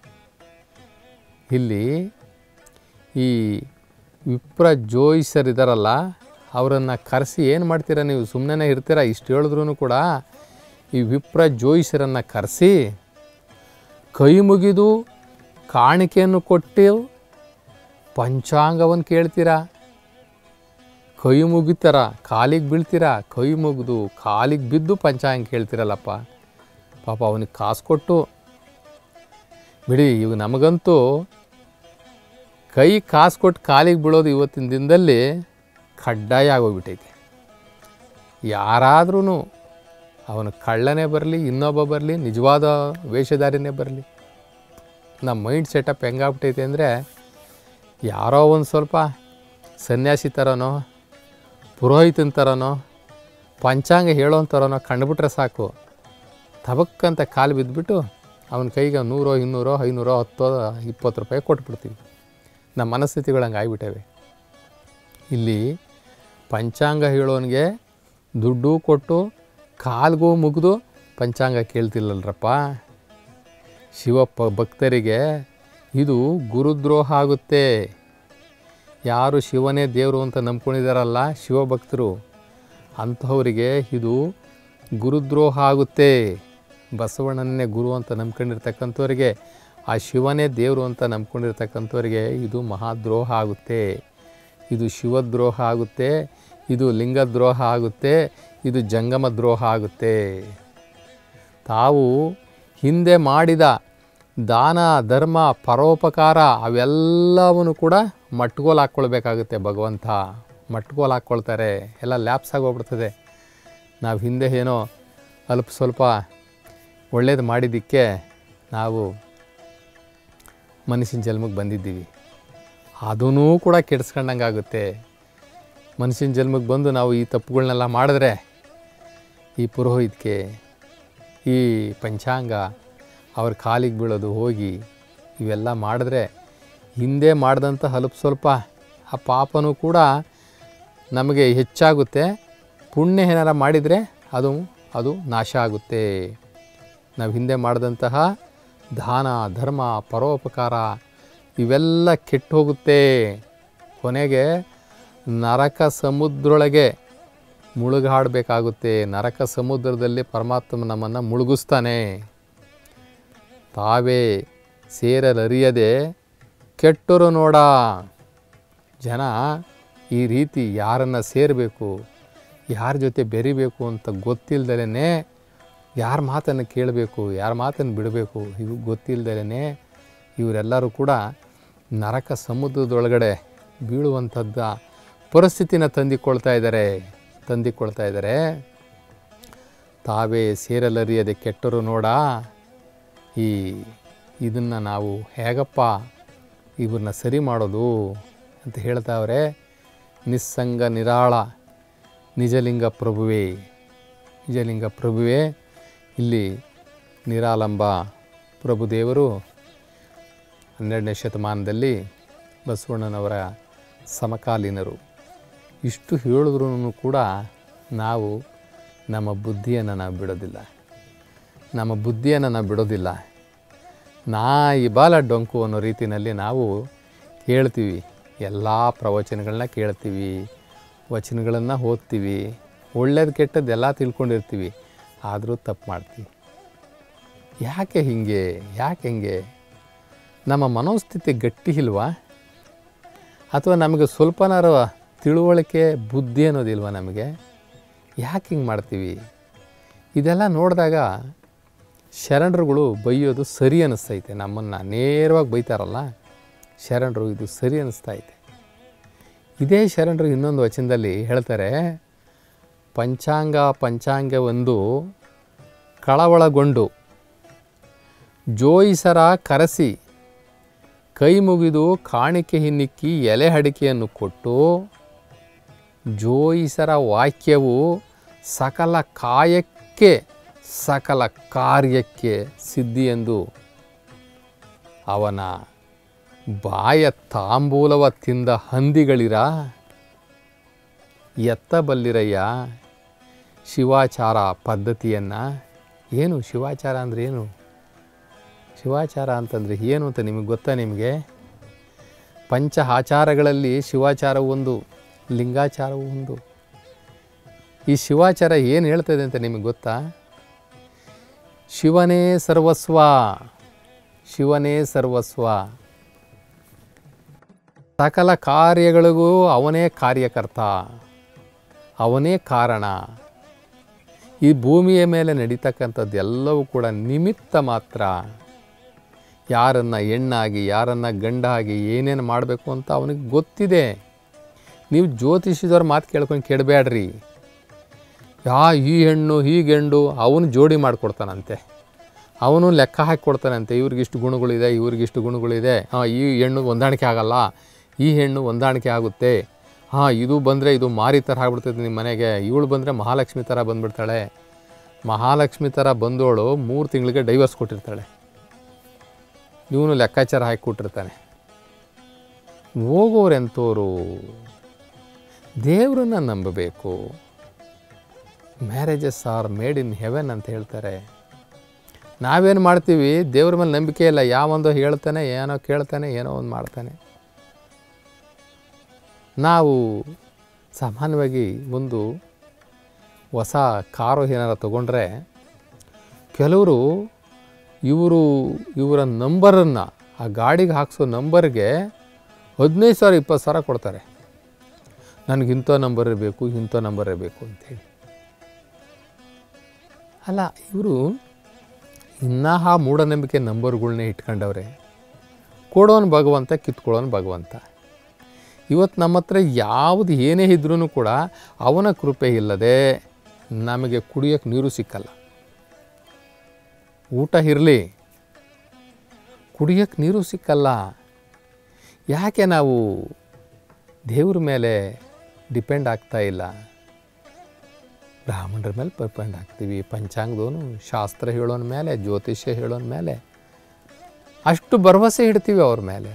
ಇಲ್ಲಿ ಈ ವಿಪ್ರ ಜೋಯಿಸರಿದಾರಲ್ಲ ಅವರನ್ನು ಕರೆಸಿ ಏನು ಮಾಡ್ತೀರಾ ನೀವು ಸುಮ್ಮನೆ ಇರ್ತೀರಾ ಇಷ್ಟು ಹೇಳಿದ್ರೂ ಕೂಡ ಈ ವಿಪ್ರ ಜೋಯಿಸರನ್ನು ಕರೆಸಿ ಕೈ ಮುಗಿದು ಕಾಣಿಕೆಯನ್ನು ಕೊಟ್ಟು ಪಂಚಾಂಗವನ್ನು ಕೇಳ್ತೀರಾ ಕೈ ಮುಗಿತಾರ ಕಾಲಿಗೆ ಬೀಳ್ತೀರಾ ಕೈ ಮುಗಿದು ಕಾಲಿಗೆ ಬಿದ್ದು ಪಂಚಾಂಗ ಕೇಳ್ತೀರಲ್ಲಪ್ಪ ಪಾಪ ಅವನಿಗೆ ಕಾಸು ಕೊಟ್ಟು ಬಿಡಿ ಇವು ನಮಗಂತೂ ಕೈ ಕಾಸು ಕೊಟ್ಟು ಕಾಲಿಗೆ ಬೀಳೋದು ಇವತ್ತಿನ ದಿನದಲ್ಲಿ ಕಡ್ಡಾಯ ಆಗೋಗ್ಬಿಟ್ಟೈತೆ ಯಾರಾದ್ರೂ ಅವನು ಕಳ್ಳನೇ ಬರಲಿ ಇನ್ನೊಬ್ಬ ಬರಲಿ ನಿಜವಾದ ವೇಷಧಾರಿನೇ ಬರಲಿ ನಮ್ಮ ಮೈಂಡ್ ಸೆಟಪ್ ಹೆಂಗಾಗ್ಬಿಟ್ಟೈತೆ ಅಂದರೆ ಯಾರೋ ಒಂದು ಸ್ವಲ್ಪ ಸನ್ಯಾಸಿ ಥರನೋ ಪುರೋಹಿತನ ಥರನೋ ಪಂಚಾಂಗ ಹೇಳೋನ್ ಥರನೋ ಕಂಡುಬಿಟ್ರೆ ಸಾಕು ತಬಕ್ಕಂತ ಕಾಲು ಬಿದ್ದುಬಿಟ್ಟು ಅವನ ಕೈಗೆ ನೂರೋ ಇನ್ನೂರೋ ಐನೂರೋ ಹತ್ತೋ ಇಪ್ಪತ್ತು ರೂಪಾಯಿ ಕೊಟ್ಬಿಡ್ತೀವಿ ನಮ್ಮ ಮನಸ್ಥಿತಿಗಳು ಹಂಗೆ ಆಗ್ಬಿಟ್ಟವೆ ಇಲ್ಲಿ ಪಂಚಾಂಗ ಹೇಳೋನಿಗೆ ದುಡ್ಡು ಕೊಟ್ಟು ಕಾಲ್ಗೂ ಮುಗಿದು ಪಂಚಾಂಗ ಕೇಳ್ತಿಲ್ಲಲ್ರಪ್ಪ ಶಿವಪ್ಪ ಭಕ್ತರಿಗೆ ಇದು ಗುರುದ್ರೋಹ ಆಗುತ್ತೆ ಯಾರು ಶಿವನೇ ದೇವರು ಅಂತ ನಂಬ್ಕೊಂಡಿದ್ದಾರಲ್ಲ ಶಿವಭಕ್ತರು ಅಂಥವರಿಗೆ ಇದು ಗುರುದ್ರೋಹ ಆಗುತ್ತೆ ಬಸವಣ್ಣನೇ ಗುರು ಅಂತ ನಂಬ್ಕೊಂಡಿರ್ತಕ್ಕಂಥವ್ರಿಗೆ ಆ ಶಿವನೇ ದೇವರು ಅಂತ ನಂಬ್ಕೊಂಡಿರ್ತಕ್ಕಂಥವ್ರಿಗೆ ಇದು ಮಹಾದ್ರೋಹ ಆಗುತ್ತೆ ಇದು ಶಿವದ್ರೋಹ ಆಗುತ್ತೆ ಇದು ಲಿಂಗದ್ರೋಹ ಆಗುತ್ತೆ ಇದು ಜಂಗಮ ದ್ರೋಹ ಆಗುತ್ತೆ ತಾವು ಹಿಂದೆ ಮಾಡಿದ ದಾನ ಧರ್ಮ ಪರೋಪಕಾರ ಅವೆಲ್ಲವನ್ನು ಕೂಡ ಮಟ್ಗೋಲು ಹಾಕ್ಕೊಳ್ಬೇಕಾಗುತ್ತೆ ಭಗವಂತ ಮಟ್ಗೋಲು ಹಾಕ್ಕೊಳ್ತಾರೆ ಎಲ್ಲ ಲ್ಯಾಪ್ಸ್ ಆಗೋಗ್ಬಿಡ್ತದೆ ನಾವು ಹಿಂದೆ ಏನೋ ಅಲ್ಪ ಸ್ವಲ್ಪ ಒಳ್ಳೇದು ಮಾಡಿದ್ದಕ್ಕೆ ನಾವು ಮನುಷ್ಯನ ಜನ್ಮಕ್ಕೆ ಬಂದಿದ್ದೀವಿ ಅದೂ ಕೂಡ ಕೆಡಿಸ್ಕೊಂಡಂಗೆ ಆಗುತ್ತೆ ಮನುಷ್ಯನ ಜನ್ಮಕ್ಕೆ ಬಂದು ನಾವು ಈ ತಪ್ಪುಗಳನ್ನೆಲ್ಲ ಮಾಡಿದ್ರೆ ಈ ಪುರೋಹಿತ್ಗೆ ಈ ಪಂಚಾಂಗ ಅವ್ರ ಕಾಲಿಗೆ ಬೀಳೋದು ಹೋಗಿ ಇವೆಲ್ಲ ಮಾಡಿದ್ರೆ ಹಿಂದೆ ಮಾಡಿದಂಥ ಅಲ್ಪ ಸ್ವಲ್ಪ ಆ ಪಾಪನೂ ಕೂಡ ನಮಗೆ ಹೆಚ್ಚಾಗುತ್ತೆ ಪುಣ್ಯ ಏನಾರ ಮಾಡಿದರೆ ಅದು ಅದು ನಾಶ ಆಗುತ್ತೆ ನಾವು ಹಿಂದೆ ಮಾಡಿದಂತಹ ದಾನ ಧರ್ಮ ಪರೋಪಕಾರ ಇವೆಲ್ಲ ಕೆಟ್ಟು ಹೋಗುತ್ತೆ ಕೊನೆಗೆ ನರಕ ಸಮುದ್ರೊಳಗೆ ಮುಳುಗಾಡಬೇಕಾಗುತ್ತೆ ನರಕ ಸಮುದ್ರದಲ್ಲಿ ಪರಮಾತ್ಮ ನಮ್ಮನ್ನು ಮುಳುಗಿಸ್ತಾನೆ ತಾವೇ ಸೇರಲರಿಯದೆ ಕೆಟ್ಟರು ನೋಡ ಜನ ಈ ರೀತಿ ಯಾರನ್ನು ಸೇರಬೇಕು ಯಾರ ಜೊತೆ ಬೆರಿಬೇಕು ಅಂತ ಗೊತ್ತಿಲ್ದಲೇ ಯಾರ ಮಾತನ್ನು ಕೇಳಬೇಕು ಯಾರ ಮಾತನ್ನು ಬಿಡಬೇಕು ಇವು ಗೊತ್ತಿಲ್ದಲೇ ಇವರೆಲ್ಲರೂ ಕೂಡ ನರಕ ಸಮುದ್ರದೊಳಗಡೆ ಬೀಳುವಂಥದ್ದ ಪರಿಸ್ಥಿತಿನ ತಂದಿಕೊಳ್ತಾ ಇದ್ದಾರೆ ತಂದಿಕೊಳ್ತಾ ಇದ್ದಾರೆ ತಾವೇ ಸೇರಲರಿಯದೆ ಕೆಟ್ಟರು ನೋಡ ಈ ಇದನ್ನು ನಾವು ಹೇಗಪ್ಪ ಇವ್ರನ್ನ ಸರಿ ಮಾಡೋದು ಅಂತ ಹೇಳ್ತಾವ್ರೆ ನಿಸ್ಸಂಗ ನಿರಾಳ ನಿಜಲಿಂಗ ಪ್ರಭುವೇ ನಿಜಲಿಂಗ ಪ್ರಭುವೇ ಇಲ್ಲಿ ನಿರಾಲಂಬ ಪ್ರಭುದೇವರು ಹನ್ನೆರಡನೇ ಶತಮಾನದಲ್ಲಿ ಬಸವಣ್ಣನವರ ಸಮಕಾಲೀನರು ಇಷ್ಟು ಹೇಳಿದ್ರೂ ಕೂಡ ನಾವು ನಮ್ಮ ಬುದ್ಧಿಯನ್ನು ನಾವು ಬಿಡೋದಿಲ್ಲ ನಮ್ಮ ಬುದ್ಧಿಯನ್ನು ನಾವು ಬಿಡೋದಿಲ್ಲ ನಾಯಿ ಬಾಲ ಡೊಂಕು ಅನ್ನೋ ರೀತಿಯಲ್ಲಿ ನಾವು ಕೇಳ್ತೀವಿ ಎಲ್ಲ ಪ್ರವಚನಗಳನ್ನ ಕೇಳ್ತೀವಿ ವಚನಗಳನ್ನು ಓದ್ತೀವಿ ಒಳ್ಳೇದು ಕೆಟ್ಟದ್ದು ಎಲ್ಲ ತಿಳ್ಕೊಂಡಿರ್ತೀವಿ ಆದರೂ ತಪ್ಪು ಮಾಡ್ತೀವಿ ಯಾಕೆ ಹೀಗೆ ಯಾಕೆ ಹಿಂಗೆ ನಮ್ಮ ಮನೋಸ್ಥಿತಿ ಗಟ್ಟಿ ಇಲ್ವಾ ಅಥವಾ ನಮಗೆ ಸ್ವಲ್ಪನಾರು ತಿಳುವಳಿಕೆ ಬುದ್ಧಿ ಅನ್ನೋದಿಲ್ವ ನಮಗೆ ಯಾಕೆ ಹಿಂಗೆ ಮಾಡ್ತೀವಿ ಇದೆಲ್ಲ ನೋಡಿದಾಗ ಶರಣರುಗಳು ಬೈಯೋದು ಸರಿ ಅನ್ನಿಸ್ತೈತೆ ನಮ್ಮನ್ನು ನೇರವಾಗಿ ಬೈತಾರಲ್ಲ ಶರಣರು ಇದು ಸರಿ ಅನ್ನಿಸ್ತೈತೆ ಇದೇ ಶರಣರು ಇನ್ನೊಂದು ವಚನದಲ್ಲಿ ಹೇಳ್ತಾರೆ ಪಂಚಾಂಗ ಪಂಚಾಂಗ ಒಂದು ಕಳವಳಗೊಂಡು ಜೋಯಿಸರ ಕರೆಸಿ ಕೈ ಮುಗಿದು ಕಾಣಿಕೆ ಹಿನ್ನಿಕ್ಕಿ ಎಲೆ ಅಡಿಕೆಯನ್ನು ಕೊಟ್ಟು ಜೋಯಿಸರ ವಾಕ್ಯವು ಸಕಲ ಕಾಯಕ್ಕೆ ಸಕಲ ಕಾರ್ಯಕ್ಕೆ ಸಿದ್ಧಿ ಎಂದು ಅವನ ಬಾಯ ತಾಂಬೂಲವ ತಿಂದ ಹಂದಿಗಳಿರ ಎತ್ತಬಲ್ಲಿರಯ್ಯ ಶಿವಾಚಾರ ಪದ್ಧತಿಯನ್ನು ಏನು ಶಿವಾಚಾರ ಅಂದರೆ ಏನು ಶಿವಾಚಾರ ಅಂತಂದರೆ ಏನು ಅಂತ ನಿಮಗೆ ಗೊತ್ತಾ ನಿಮಗೆ ಪಂಚ ಆಚಾರಗಳಲ್ಲಿ ಶಿವಾಚಾರವು ಒಂದು ಲಿಂಗಾಚಾರವು ಒಂದು ಈ ಶಿವಾಚಾರ ಏನು ಹೇಳ್ತದೆ ಅಂತ ನಿಮಗೆ ಗೊತ್ತಾ ಶಿವನೇ ಸರ್ವಸ್ವ ಶಿವನೇ ಸರ್ವಸ್ವ ಸಕಲ ಕಾರ್ಯಗಳಿಗೂ ಅವನೇ ಕಾರ್ಯಕರ್ತ ಅವನೇ ಕಾರಣ ಈ ಭೂಮಿಯ ಮೇಲೆ ನಡೀತಕ್ಕಂಥದ್ದು ಎಲ್ಲವೂ ಕೂಡ ನಿಮಿತ್ತ ಮಾತ್ರ ಯಾರನ್ನು ಹೆಣ್ಣಾಗಿ ಯಾರನ್ನು ಗಂಡಾಗಿ ಏನೇನು ಮಾಡಬೇಕು ಅಂತ ಅವನಿಗೆ ಗೊತ್ತಿದೆ ನೀವು ಜ್ಯೋತಿಷಿದವ್ರ ಮಾತು ಕೇಳ್ಕೊಂಡು ಕೆಡಬೇಡ್ರಿ ಯಾ ಈ ಹೆಣ್ಣು ಈ ಗಂಡು ಅವನು ಜೋಡಿ ಮಾಡಿಕೊಡ್ತಾನಂತೆ ಅವನು ಲೆಕ್ಕ ಹಾಕಿ ಕೊಡ್ತಾನಂತೆ ಇವ್ರಿಗಿಷ್ಟು ಗುಣಗಳಿದೆ ಇವ್ರಿಗಿಷ್ಟು ಗುಣಗಳಿದೆ ಹಾಂ ಈ ಹೆಣ್ಣು ಹೊಂದಾಣಿಕೆ ಆಗಲ್ಲ ಈ ಹೆಣ್ಣು ಹೊಂದಾಣಿಕೆ ಆಗುತ್ತೆ ಹಾಂ ಇದು ಬಂದರೆ ಇದು ಮಾರಿ ಥರ ಆಗ್ಬಿಡ್ತೈತೆ ನಿಮ್ಮ ಮನೆಗೆ ಇವಳು ಬಂದರೆ ಮಹಾಲಕ್ಷ್ಮಿ ಥರ ಬಂದುಬಿಡ್ತಾಳೆ ಮಹಾಲಕ್ಷ್ಮಿ ಥರ ಬಂದೋಳು ಮೂರು ತಿಂಗಳಿಗೆ ಡೈವರ್ಸ್ ಕೊಟ್ಟಿರ್ತಾಳೆ ಇವನು ಲೆಕ್ಕಾಚಾರ ಹಾಕಿ ಕೊಟ್ಟಿರ್ತಾನೆ ಹೋಗೋರೆಂಥವ್ರು ದೇವರನ್ನ ನಂಬಬೇಕು marriages are made in heaven ಅಂತ ಹೇಳ್ತಾರೆ ನಾವೇನು ಮಾಡ್ತೀವಿ ದೇವ್ರ ಮೇಲೆ ನಂಬಿಕೆ ಇಲ್ಲ ಯಾವೊಂದೋ ಹೇಳ್ತಾನೆ ಏನೋ ಕೇಳ್ತಾನೆ ಏನೋ ಒಂದು ಮಾಡ್ತಾನೆ ನಾವು ಸಾಮಾನ್ಯವಾಗಿ ಒಂದು ಹೊಸ ಕಾರು ಏನಾರು ತೊಗೊಂಡ್ರೆ ಕೆಲವರು ಇವರು ಇವರ ನಂಬರನ್ನು ಆ ಗಾಡಿಗೆ ಹಾಕ್ಸೋ ನಂಬರ್ಗೆ ಹದಿನೈದು ಸಾವಿರ ಇಪ್ಪತ್ತು ಸಾವಿರ ಕೊಡ್ತಾರೆ ನನಗೆ ಇಂಥ ನಂಬರ್ ಬೇಕು ಇಂಥ ನಂಬರೇ ಬೇಕು ಅಂಥೇಳಿ ಅಲ್ಲ ಇವರು ಇನ್ನೂ ಆ ಮೂಢನಂಬಿಕೆ ನಂಬರ್ಗಳ್ನೇ ಇಟ್ಕೊಂಡವ್ರೆ ಕೊಡೋನು ಭಗವಂತ ಕಿತ್ಕೊಳ್ಳೋನು ಭಗವಂತ ಇವತ್ತು ನಮ್ಮ ಹತ್ರ ಯಾವುದು ಏನೇ ಇದ್ರೂ ಕೂಡ ಅವನ ಕೃಪೆ ಇಲ್ಲದೆ ನಮಗೆ ಕುಡಿಯೋಕ್ಕೆ ನೀರು ಸಿಕ್ಕಲ್ಲ ಊಟ ಇರಲಿ ಕುಡಿಯೋಕ್ಕೆ ನೀರು ಸಿಕ್ಕಲ್ಲ ಯಾಕೆ ನಾವು ದೇವ್ರ ಮೇಲೆ ಡಿಪೆಂಡ್ ಆಗ್ತಾ ಇಲ್ಲ ಬ್ರಾಹ್ಮಣರ ಮೇಲೆ ಡಿಪೆಂಡ್ ಆಗ್ತೀವಿ ಪಂಚಾಂಗದವನು ಶಾಸ್ತ್ರ ಹೇಳೋನ ಮೇಲೆ ಜ್ಯೋತಿಷ್ಯ ಹೇಳೋನ ಮೇಲೆ ಅಷ್ಟು ಭರವಸೆ ಇಡ್ತೀವಿ ಅವ್ರ ಮೇಲೆ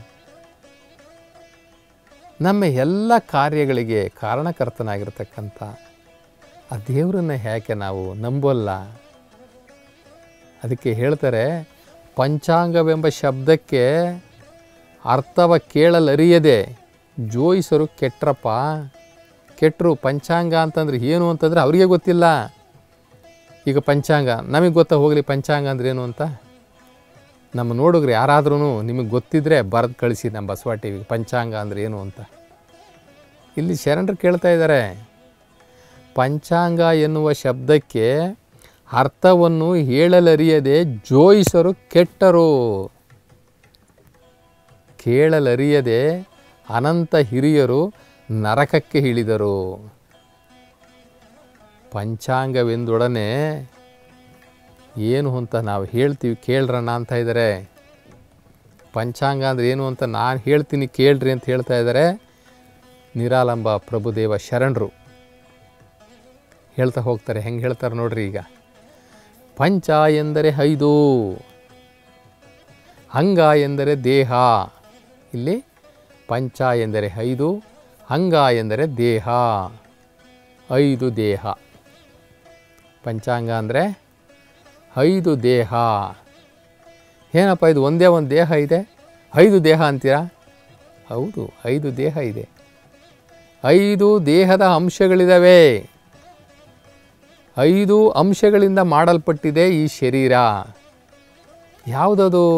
ನಮ್ಮ ಎಲ್ಲ ಕಾರ್ಯಗಳಿಗೆ ಕಾರಣಕರ್ತನಾಗಿರ್ತಕ್ಕಂಥ ಆ ದೇವರನ್ನ ಯಾಕೆ ನಾವು ನಂಬೋಲ್ಲ ಅದಕ್ಕೆ ಹೇಳ್ತಾರೆ ಪಂಚಾಂಗವೆಂಬ ಶಬ್ದಕ್ಕೆ ಅರ್ಥವ ಕೇಳಲರಿಯದೆ ಜೋಯಿಸರು ಕೆಟ್ರಪ್ಪ ಕೆಟ್ಟರು ಪಂಚಾಂಗ ಅಂತಂದ್ರೆ ಏನು ಅಂತಂದರೆ ಅವರಿಗೆ ಗೊತ್ತಿಲ್ಲ ಈಗ ಪಂಚಾಂಗ ನಮಗೆ ಗೊತ್ತಾ ಹೋಗಲಿ ಪಂಚಾಂಗ ಅಂದ್ರೆ ಏನು ಅಂತ ನಮ್ಮ ನೋಡಿದ್ರೆ ಯಾರಾದ್ರೂ ನಿಮಗೆ ಗೊತ್ತಿದ್ರೆ ಬರೆದು ಕಳಿಸಿ ನಮ್ಮ ಬಸವ ಟಿ ವಿಗೆ ಪಂಚಾಂಗ ಅಂದ್ರೆ ಏನು ಅಂತ ಇಲ್ಲಿ ಶರಣರು ಕೇಳ್ತಾ ಇದ್ದಾರೆ ಪಂಚಾಂಗ ಎನ್ನುವ ಶಬ್ದಕ್ಕೆ ಅರ್ಥವನ್ನು ಹೇಳಲರಿಯದೆ ಜೋಯಿಸರು ಕೆಟ್ಟರು ಕೇಳಲರಿಯದೆ ಅನಂತ ಹಿರಿಯರು ನರಕಕ್ಕೆ ಇಳಿದರು ಪಂಚಾಂಗವೆಂದೊಡನೆ ಏನು ಅಂತ ನಾವು ಹೇಳ್ತೀವಿ ಕೇಳ್ರಣ್ಣ ಅಂತ ಇದ್ದಾರೆ ಪಂಚಾಂಗ ಅಂದ್ರೆ ಏನು ಅಂತ ನಾನು ಹೇಳ್ತೀನಿ ಕೇಳ್ರಿ ಅಂತ ಹೇಳ್ತಾ ಇದ್ದಾರೆ ನಿರಾಲಂಬ ಪ್ರಭುದೇವ ಶರಣರು ಹೇಳ್ತಾ ಹೋಗ್ತಾರೆ ಹೆಂಗೆ ಹೇಳ್ತಾರೆ ನೋಡ್ರಿ ಈಗ ಪಂಚ ಎಂದರೆ ಐದು ಅಂಗ ಎಂದರೆ ದೇಹ ಇಲ್ಲಿ ಪಂಚ ಎಂದರೆ ಐದು ಅಂಗ ಎಂದರೆ ದೇಹ ಐದು ದೇಹ ಪಂಚಾಂಗ ಅಂದರೆ ಐದು ದೇಹ ಏನಪ್ಪ ಇದು ಒಂದೇ ಒಂದು ದೇಹ ಇದೆ ಐದು ದೇಹ ಅಂತೀರಾ ಹೌದು ಐದು ದೇಹ ಇದೆ ಐದು ದೇಹದ ಅಂಶಗಳಿದ್ದಾವೆ ಐದು ಅಂಶಗಳಿಂದ ಮಾಡಲ್ಪಟ್ಟಿದೆ ಈ ಶರೀರ ಯಾವುದದು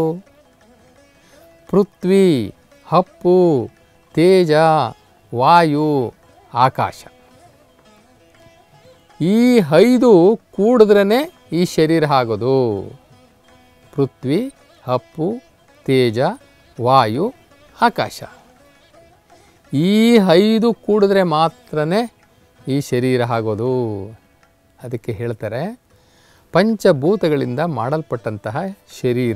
ಪೃಥ್ವಿ ಹಪ್ಪು ತೇಜ ವಾಯು ಆಕಾಶ ಈ ಐದು ಕೂಡಿದ್ರೇ ಈ ಶರೀರ ಆಗೋದು ಪೃಥ್ವಿ ಹಪ್ಪು ತೇಜ ವಾಯು ಆಕಾಶ ಈ ಐದು ಕೂಡಿದ್ರೆ ಮಾತ್ರನೇ ಈ ಶರೀರ ಆಗೋದು ಅದಕ್ಕೆ ಹೇಳ್ತಾರೆ ಪಂಚಭೂತಗಳಿಂದ ಮಾಡಲ್ಪಟ್ಟಂತಹ ಶರೀರ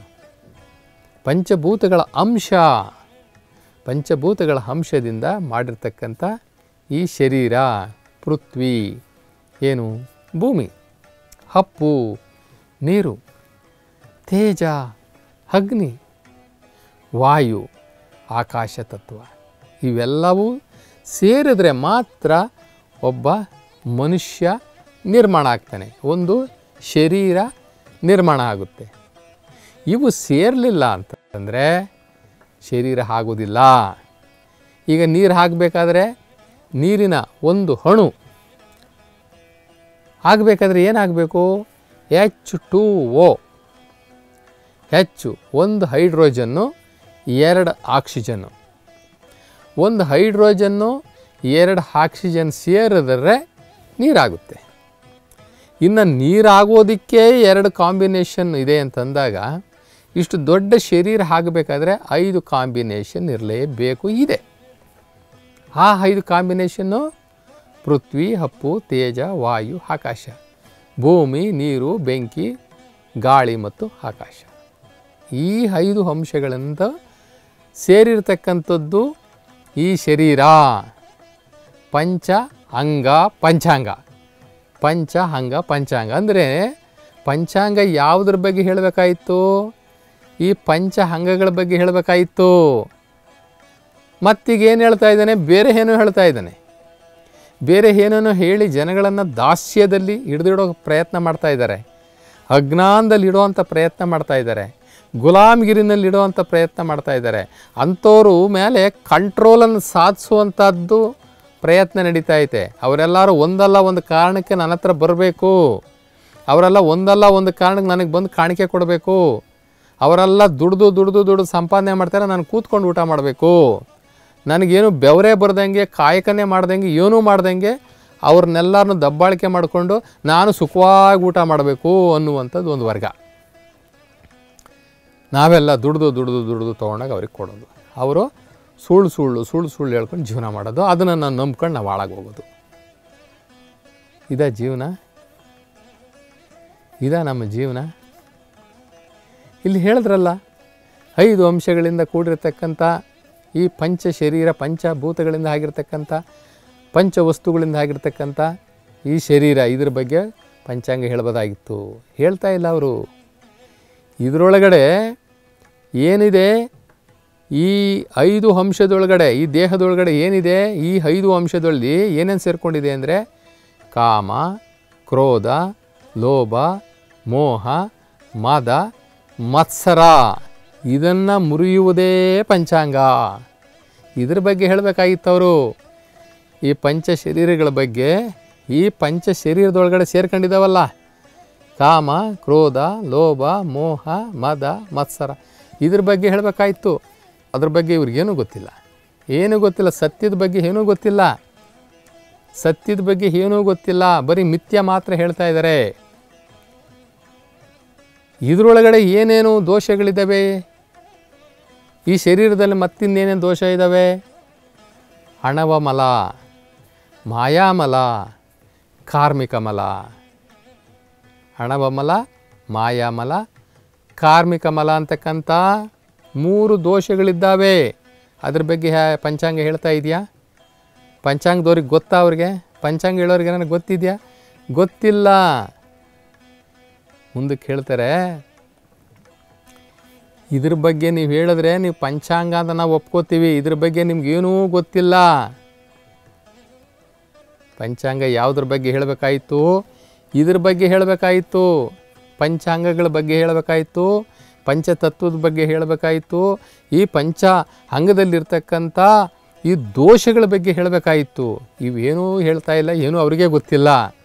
ಪಂಚಭೂತಗಳ ಅಂಶ ಪಂಚಭೂತಗಳ ಅಂಶದಿಂದ ಮಾಡಿರ್ತಕ್ಕಂಥ ಈ ಶರೀರ ಪೃಥ್ವಿ ಏನು ಭೂಮಿ ಹಪ್ಪು ನೀರು ತೇಜ ಅಗ್ನಿ ವಾಯು ಆಕಾಶ ತತ್ವ ಇವೆಲ್ಲವೂ ಸೇರಿದ್ರೆ ಮಾತ್ರ ಒಬ್ಬ ಮನುಷ್ಯ ನಿರ್ಮಾಣ ಆಗ್ತಾನೆ ಒಂದು ಶರೀರ ನಿರ್ಮಾಣ ಆಗುತ್ತೆ ಇವು ಸೇರಲಿಲ್ಲ ಅಂತಂದರೆ ಶರೀರ ಆಗೋದಿಲ್ಲ ಈಗ ನೀರು ಹಾಕಬೇಕಾದ್ರೆ ನೀರಿನ ಒಂದು ಅಣು ಆಗಬೇಕಾದ್ರೆ ಏನಾಗಬೇಕು ಎಚ್ ಟು ಓ ಹೆಚ್ಚು ಒಂದು ಹೈಡ್ರೋಜನ್ನು ಎರಡು ಆಕ್ಸಿಜನ್ನು ಒಂದು ಹೈಡ್ರೋಜನ್ನು ಎರಡು ಆಕ್ಸಿಜನ್ ಸೇರಿದ್ರೆ ನೀರಾಗುತ್ತೆ ಇನ್ನು ನೀರಾಗೋದಕ್ಕೆ ಎರಡು ಕಾಂಬಿನೇಷನ್ ಇದೆ ಅಂತಂದಾಗ ಇಷ್ಟು ದೊಡ್ಡ ಶರೀರ ಆಗಬೇಕಾದ್ರೆ ಐದು ಕಾಂಬಿನೇಷನ್ ಇರಲೇಬೇಕು ಇದೆ ಆ ಐದು ಕಾಂಬಿನೇಷನ್ನು ಪೃಥ್ವಿ ಹಪ್ಪು ತೇಜ ವಾಯು ಆಕಾಶ ಭೂಮಿ ನೀರು ಬೆಂಕಿ ಗಾಳಿ ಮತ್ತು ಆಕಾಶ ಈ ಐದು ಅಂಶಗಳಿಂದ ಸೇರಿರ್ತಕ್ಕಂಥದ್ದು ಈ ಶರೀರ ಪಂಚ ಅಂಗ ಪಂಚಾಂಗ ಪಂಚ ಅಂಗ ಪಂಚಾಂಗ ಅಂದರೆ ಪಂಚಾಂಗ ಯಾವುದ್ರ ಬಗ್ಗೆ ಹೇಳಬೇಕಾಯಿತು ಈ ಪಂಚ ಅಂಗಗಳ ಬಗ್ಗೆ ಹೇಳಬೇಕಾಯಿತು ಮತ್ತೀಗ ಏನು ಹೇಳ್ತಾ ಇದ್ದಾನೆ ಬೇರೆ ಏನೋ ಹೇಳ್ತಾ ಇದ್ದಾನೆ ಬೇರೆ ಏನೇನೋ ಹೇಳಿ ಜನಗಳನ್ನು ದಾಸ್ಯದಲ್ಲಿ ಹಿಡಿದಿಡೋ ಪ್ರಯತ್ನ ಮಾಡ್ತಾ ಇದ್ದಾರೆ ಅಜ್ಞಾನದಲ್ಲಿ ಇಡುವಂಥ ಪ್ರಯತ್ನ ಮಾಡ್ತಾ ಇದ್ದಾರೆ ಗುಲಾಮಗಿರಿನಲ್ಲಿ ಇಡುವಂಥ ಪ್ರಯತ್ನ ಮಾಡ್ತಾ ಇದ್ದಾರೆ ಅಂಥವ್ರು ಮೇಲೆ ಕಂಟ್ರೋಲನ್ನು ಸಾಧಿಸುವಂಥದ್ದು ಪ್ರಯತ್ನ ನಡೀತಾ ಐತೆ ಅವರೆಲ್ಲರೂ ಒಂದಲ್ಲ ಒಂದು ಕಾರಣಕ್ಕೆ ನನ್ನ ಹತ್ರ ಬರಬೇಕು ಅವರೆಲ್ಲ ಒಂದಲ್ಲ ಒಂದು ಕಾರಣಕ್ಕೆ ನನಗೆ ಬಂದು ಕಾಣಿಕೆ ಕೊಡಬೇಕು ಅವರೆಲ್ಲ ದುಡ್ದು ದುಡ್ದು ದುಡ್ದು ಸಂಪಾದನೆ ಮಾಡ್ತಾರೆ ನಾನು ಕೂತ್ಕೊಂಡು ಊಟ ಮಾಡಬೇಕು ನನಗೇನು ಬೆವರೇ ಬರ್ದಂಗೆ ಕಾಯಕನೇ ಮಾಡ್ದಂಗೆ ಏನೂ ಮಾಡ್ದಂಗೆ ಅವ್ರನ್ನೆಲ್ಲರನ್ನು ದಬ್ಬಾಳಿಕೆ ಮಾಡಿಕೊಂಡು ನಾನು ಸುಖವಾಗಿ ಊಟ ಮಾಡಬೇಕು ಅನ್ನುವಂಥದ್ದು ಒಂದು ವರ್ಗ ನಾವೆಲ್ಲ ದುಡ್ದು ದುಡ್ದು ದುಡ್ದು ತೊಗೊಂಡಾಗ ಅವ್ರಿಗೆ ಕೊಡೋದು ಅವರು ಸುಳ್ಳು ಸುಳ್ಳು ಸುಳ್ಳು ಸುಳ್ಳು ಹೇಳ್ಕೊಂಡು ಜೀವನ ಮಾಡೋದು ಅದನ್ನು ನಾನು ನಂಬ್ಕೊಂಡು ನಾವು ಹಾಳಾಗಿ ಹೋಗೋದು ಇದ ಜೀವನ ಇದ ನಮ್ಮ ಜೀವನ ಇಲ್ಲಿ ಹೇಳಿದ್ರಲ್ಲ ಐದು ಅಂಶಗಳಿಂದ ಕೂಡಿರ್ತಕ್ಕಂಥ ಈ ಪಂಚ ಶರೀರ ಪಂಚಭೂತಗಳಿಂದ ಆಗಿರ್ತಕ್ಕಂಥ ಪಂಚ ವಸ್ತುಗಳಿಂದ ಆಗಿರ್ತಕ್ಕಂಥ ಈ ಶರೀರ ಇದ್ರ ಬಗ್ಗೆ ಪಂಚಾಂಗ ಹೇಳ್ಬೋದಾಗಿತ್ತು ಹೇಳ್ತಾ ಇಲ್ಲ ಅವರು ಇದರೊಳಗಡೆ ಏನಿದೆ ಈ ಐದು ಅಂಶದೊಳಗಡೆ ಈ ದೇಹದೊಳಗಡೆ ಏನಿದೆ ಈ ಐದು ಅಂಶದಲ್ಲಿ ಏನೇನು ಸೇರಿಕೊಂಡಿದೆ ಅಂದರೆ ಕಾಮ ಕ್ರೋಧ ಲೋಭ ಮೋಹ ಮದ ಮತ್ಸರ ಇದನ್ನು ಮುರಿಯುವುದೇ ಪಂಚಾಂಗ ಇದ್ರ ಬಗ್ಗೆ ಹೇಳಬೇಕಾಗಿತ್ತು ಅವರು ಈ ಪಂಚ ಶರೀರಗಳ ಬಗ್ಗೆ ಈ ಪಂಚ ಶರೀರದೊಳಗಡೆ ಸೇರ್ಕೊಂಡಿದ್ದಾವಲ್ಲ ಕಾಮ ಕ್ರೋಧ ಲೋಭ ಮೋಹ ಮದ ಮತ್ಸರ ಇದ್ರ ಬಗ್ಗೆ ಹೇಳಬೇಕಾಯ್ತು ಅದ್ರ ಬಗ್ಗೆ ಇವ್ರಿಗೇನೂ ಗೊತ್ತಿಲ್ಲ ಏನೂ ಗೊತ್ತಿಲ್ಲ ಸತ್ಯದ ಬಗ್ಗೆ ಏನೂ ಗೊತ್ತಿಲ್ಲ ಸತ್ಯದ ಬಗ್ಗೆ ಏನೂ ಗೊತ್ತಿಲ್ಲ ಬರೀ ಮಿಥ್ಯ ಮಾತ್ರ ಹೇಳ್ತಾ ಇದ್ದಾರೆ ಇದರೊಳಗಡೆ ಏನೇನು ದೋಷಗಳಿದ್ದಾವೆ ಈ ಶರೀರದಲ್ಲಿ ಮತ್ತಿನ್ನೇನೇನು ದೋಷ ಇದ್ದಾವೆ ಹಣವ ಮಲ ಮಾಯಾಮಲ ಕಾರ್ಮಿಕ ಮಲ ಹಣವ ಮಲ ಮಾಯಾಮಲ ಕಾರ್ಮಿಕ ಮಲ ಅಂತಕ್ಕಂಥ ಮೂರು ದೋಷಗಳಿದ್ದಾವೆ ಅದ್ರ ಬಗ್ಗೆ ಹ್ಯಾ- ಪಂಚಾಂಗ ಹೇಳ್ತಾ ಇದೆಯಾ ಪಂಚಾಂಗದವ್ರಿಗೆ ಗೊತ್ತಾ ಅವ್ರಿಗೆ ಪಂಚಾಂಗ ಹೇಳೋರಿಗೆ ನನಗೆ ಗೊತ್ತಿದೆಯಾ ಗೊತ್ತಿಲ್ಲ ಮುಂದಕ್ಕೆ ಹೇಳ್ತಾರೆ ಇದ್ರ ಬಗ್ಗೆ ನೀವು ಹೇಳಿದ್ರೆ ನೀವು ಪಂಚಾಂಗ ಅಂತ ನಾವು ಒಪ್ಕೋತೀವಿ ಇದ್ರ ಬಗ್ಗೆ ನಿಮ್ಗೇನೂ ಗೊತ್ತಿಲ್ಲ ಪಂಚಾಂಗ ಯಾವುದ್ರ ಬಗ್ಗೆ ಹೇಳಬೇಕಾಯಿತು ಇದ್ರ ಬಗ್ಗೆ ಹೇಳಬೇಕಾಯಿತು ಪಂಚಾಂಗಗಳ ಬಗ್ಗೆ ಹೇಳಬೇಕಾಯಿತು ಪಂಚತತ್ವದ ಬಗ್ಗೆ ಹೇಳಬೇಕಾಯಿತು ಈ ಪಂಚ ಅಂಗದಲ್ಲಿರ್ತಕ್ಕಂಥ ಈ ದೋಷಗಳ ಬಗ್ಗೆ ಹೇಳಬೇಕಾಯಿತು ಇವೇನೂ ಹೇಳ್ತಾ ಇಲ್ಲ ಏನೂ ಅವರಿಗೆ ಗೊತ್ತಿಲ್ಲ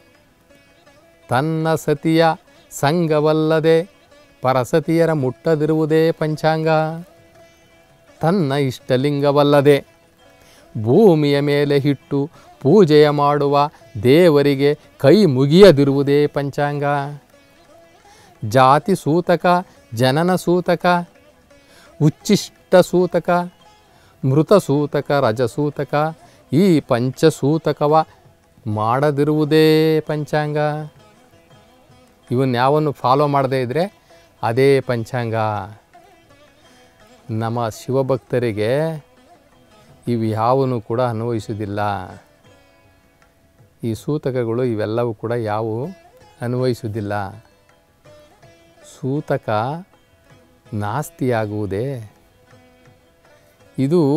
ತನ್ನ ಸತಿಯ ಸಂಗವಲ್ಲದೆ ಪರಸತಿಯರ ಮುಟ್ಟದಿರುವುದೇ ಪಂಚಾಂಗ ತನ್ನ ಇಷ್ಟಲಿಂಗವಲ್ಲದೆ ಭೂಮಿಯ ಮೇಲೆ ಇಟ್ಟು ಪೂಜೆಯ ಮಾಡುವ ದೇವರಿಗೆ ಕೈ ಮುಗಿಯದಿರುವುದೇ ಪಂಚಾಂಗ ಜಾತಿ ಸೂತಕ ಜನನ ಸೂತಕ ಉಚ್ಚಿಷ್ಟ ಸೂತಕ ಮೃತ ಸೂತಕ ರಜಸೂತಕ ಈ ಪಂಚಸೂತಕವ ಮಾಡದಿರುವುದೇ ಪಂಚಾಂಗ ಇವನ್ನ ಯಾವನ್ನು ಫಾಲೋ ಮಾಡದೇ ಇದ್ದರೆ ಅದೇ ಪಂಚಾಂಗ ನಮ್ಮ ಶಿವಭಕ್ತರಿಗೆ ಇವು ಯಾವನು ಕೂಡ ಅನ್ವಯಿಸುವುದಿಲ್ಲ ಈ ಸೂತಕಗಳು ಇವೆಲ್ಲವೂ ಕೂಡ ಯಾವುವು ಅನ್ವಯಿಸುವುದಿಲ್ಲ ಸೂತಕ ನಾಸ್ತಿಯಾಗುವುದೇ ಇದು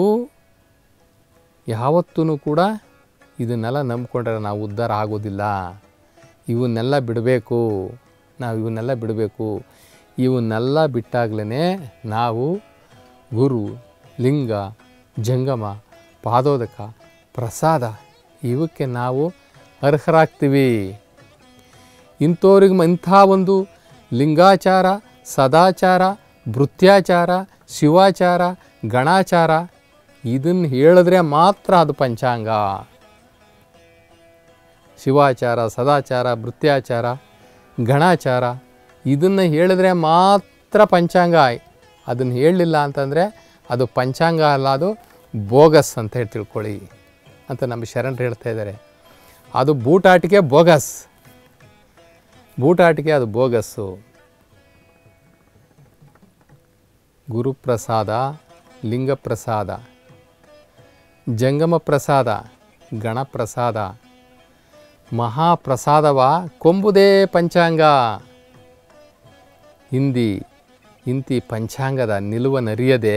ಯಾವತ್ತೂ ಕೂಡ ಇದನ್ನೆಲ್ಲ ನಂಬ್ಕೊಂಡ್ರೆ ನಾವು ಉದ್ಧಾರ ಆಗೋದಿಲ್ಲ ಇವನ್ನೆಲ್ಲ ಬಿಡಬೇಕು ನಾವು ಇವನ್ನೆಲ್ಲ ಬಿಡಬೇಕು ಇವನ್ನೆಲ್ಲ ಬಿಟ್ಟಾಗಲೇ ನಾವು ಗುರು ಲಿಂಗ ಜಂಗಮ ಪಾದೋದಕ ಪ್ರಸಾದ ಇವಕ್ಕೆ ನಾವು ಅರ್ಹರಾಗ್ತೀವಿ ಇಂಥವ್ರಿಗೆ ಮ- ಇಂಥ ಒಂದು ಲಿಂಗಾಚಾರ ಸದಾಚಾರ ಭೃತ್ಯಾಚಾರ ಶಿವಾಚಾರ ಗಣಾಚಾರ ಇದನ್ನು ಹೇಳಿದ್ರೆ ಮಾತ್ರ ಅದು ಪಂಚಾಂಗ ಶಿವಾಚಾರ ಸದಾಚಾರ ಭೃತ್ಯಾಚಾರ ಗಣಾಚಾರ ಇದನ್ನು ಹೇಳಿದ್ರೆ ಮಾತ್ರ ಪವಿತ್ರ ಪಂಚಾಂಗ ಅದನ್ನು ಹೇಳಲಿಲ್ಲ ಅಂತಂದರೆ ಅದು ಪಂಚಾಂಗ ಅಲ್ಲ ಅದು ಬೋಗಸ್ ಅಂತ ಹೇಳಿ ತಿಳ್ಕೊಳ್ಳಿ ಅಂತ ನಮ್ಮ ಶರಣರು ಹೇಳ್ತಾ ಇದ್ದಾರೆ ಅದು ಬೂಟಾಟಿಕೆ ಬೋಗಸ್ ಬೂಟಾಟಿಕೆ ಅದು ಬೋಗಸ್ಸು ಗುರುಪ್ರಸಾದ ಲಿಂಗಪ್ರಸಾದ ಜಂಗಮ ಪ್ರಸಾದ ಗಣಪ್ರಸಾದ ಮಹಾಪ್ರಸಾದವ ಕೊಂಬುದೇ ಪಂಚಾಂಗ ಹಿಂದಿ ಇಂತಿ ಪಂಚಾಂಗದ ನಿಲುವನರಿಯದೆ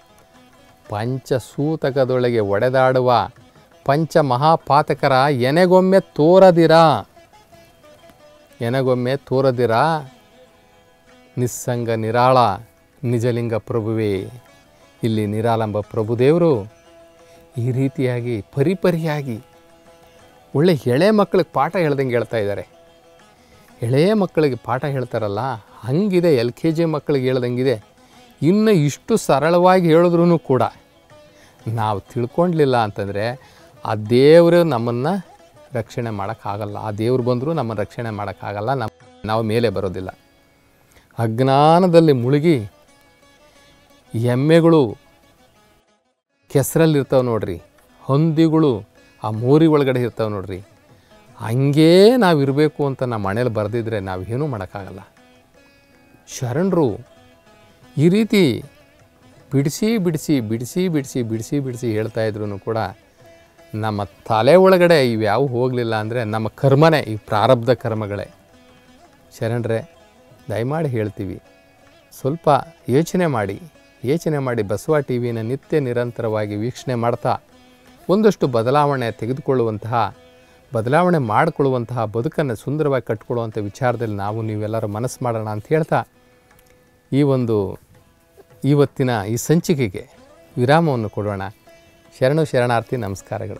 ಪಂಚಸೂತಕದೊಳಗೆ ಒಡೆದಾಡುವ ಪಂಚ ಮಹಾಪಾತಕರ ಎನೆಗೊಮ್ಮೆ ತೋರದಿರ ಎನೆಗೊಮ್ಮೆ ತೋರದಿರ ನಿಸ್ಸಂಗ ನಿರಾಳ ನಿಜಲಿಂಗ ಪ್ರಭುವೇ ಇಲ್ಲಿ ನಿರಾಳಂಬ ಪ್ರಭುದೇವರು ಈ ರೀತಿಯಾಗಿ ಪರಿಪರಿಯಾಗಿ ಒಳ್ಳೆ ಎಳೆ ಮಕ್ಕಳಿಗೆ ಪಾಠ ಹೇಳ್ದಂಗೆ ಹೇಳ್ತಾ ಇದ್ದಾರೆ ಎಳೆಯ ಮಕ್ಕಳಿಗೆ ಪಾಠ ಹೇಳ್ತಾರಲ್ಲ ಹಂಗಿದೆ ಎಲ್ ಕೆ ಜಿ ಮಕ್ಕಳಿಗೆ ಹೇಳ್ದಂಗಿದೆ ಇನ್ನು ಇಷ್ಟು ಸರಳವಾಗಿ ಹೇಳಿದ್ರೂ ಕೂಡ ನಾವು ತಿಳ್ಕೊಂಡ್ಲಿಲ್ಲ ಅಂತಂದರೆ ಆ ದೇವರು ನಮ್ಮನ್ನು ರಕ್ಷಣೆ ಮಾಡೋಕ್ಕಾಗಲ್ಲ ಆ ದೇವ್ರು ಬಂದರೂ ನಮ್ಮನ್ನು ರಕ್ಷಣೆ ಮಾಡೋಕ್ಕಾಗಲ್ಲ ನಮ್ಮ ನಾವು ಮೇಲೆ ಬರೋದಿಲ್ಲ ಅಜ್ಞಾನದಲ್ಲಿ ಮುಳುಗಿ ಎಮ್ಮೆಗಳು ಕೆಸರಲ್ಲಿರ್ತಾವೆ ನೋಡ್ರಿ ಹಂದಿಗಳು ಆ ಮೋರಿ ಒಳಗಡೆ ಇರ್ತಾವೆ ನೋಡ್ರಿ ಹಂಗೇ ನಾವು ಇರಬೇಕು ಅಂತ ನಮ್ಮ ಮನೇಲಿ ಬರೆದಿದ್ರೆ ನಾವು ಏನೂ ಮಾಡೋಕ್ಕಾಗಲ್ಲ ಶರಣರು ಈ ರೀತಿ ಬಿಡಿಸಿ ಬಿಡಿಸಿ ಬಿಡಿಸಿ ಬಿಡಿಸಿ ಬಿಡಿಸಿ ಬಿಡಿಸಿ ಹೇಳ್ತಾ ಇದ್ರು ಕೂಡ ನಮ್ಮ ತಲೆ ಒಳಗಡೆ ಇವ್ಯಾವು ಹೋಗಲಿಲ್ಲ ಅಂದರೆ ನಮ್ಮ ಕರ್ಮನೇ ಈ ಪ್ರಾರಬ್ಧ ಕರ್ಮಗಳೇ ಶರಣರೇ ದಯಮಾಡಿ ಹೇಳ್ತೀವಿ ಸ್ವಲ್ಪ ಯೋಚನೆ ಮಾಡಿ ಯೋಚನೆ ಮಾಡಿ ಬಸವ ಟಿ ವಿನ ನಿತ್ಯ ನಿರಂತರವಾಗಿ ವೀಕ್ಷಣೆ ಮಾಡ್ತಾ ಒಂದಷ್ಟು ಬದಲಾವಣೆ ತೆಗೆದುಕೊಳ್ಳುವಂತಹ ಬದಲಾವಣೆ ಮಾಡಿಕೊಳ್ಳುವಂತಹ ಬದುಕನ್ನು ಸುಂದರವಾಗಿ ಕಟ್ಕೊಳ್ಳುವಂಥ ವಿಚಾರದಲ್ಲಿ ನಾವು ನೀವೆಲ್ಲರೂ ಮನಸ್ಸು ಮಾಡೋಣ ಅಂತ ಹೇಳ್ತಾ ಈ ಒಂದು ಇವತ್ತಿನ ಈ ಸಂಚಿಕೆಗೆ ವಿರಾಮವನ್ನು ಕೊಡೋಣ ಶರಣು ಶರಣಾರ್ಥಿ ನಮಸ್ಕಾರಗಳು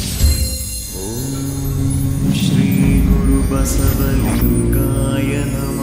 श्रीगुरुबसवलिङ्गाय नमः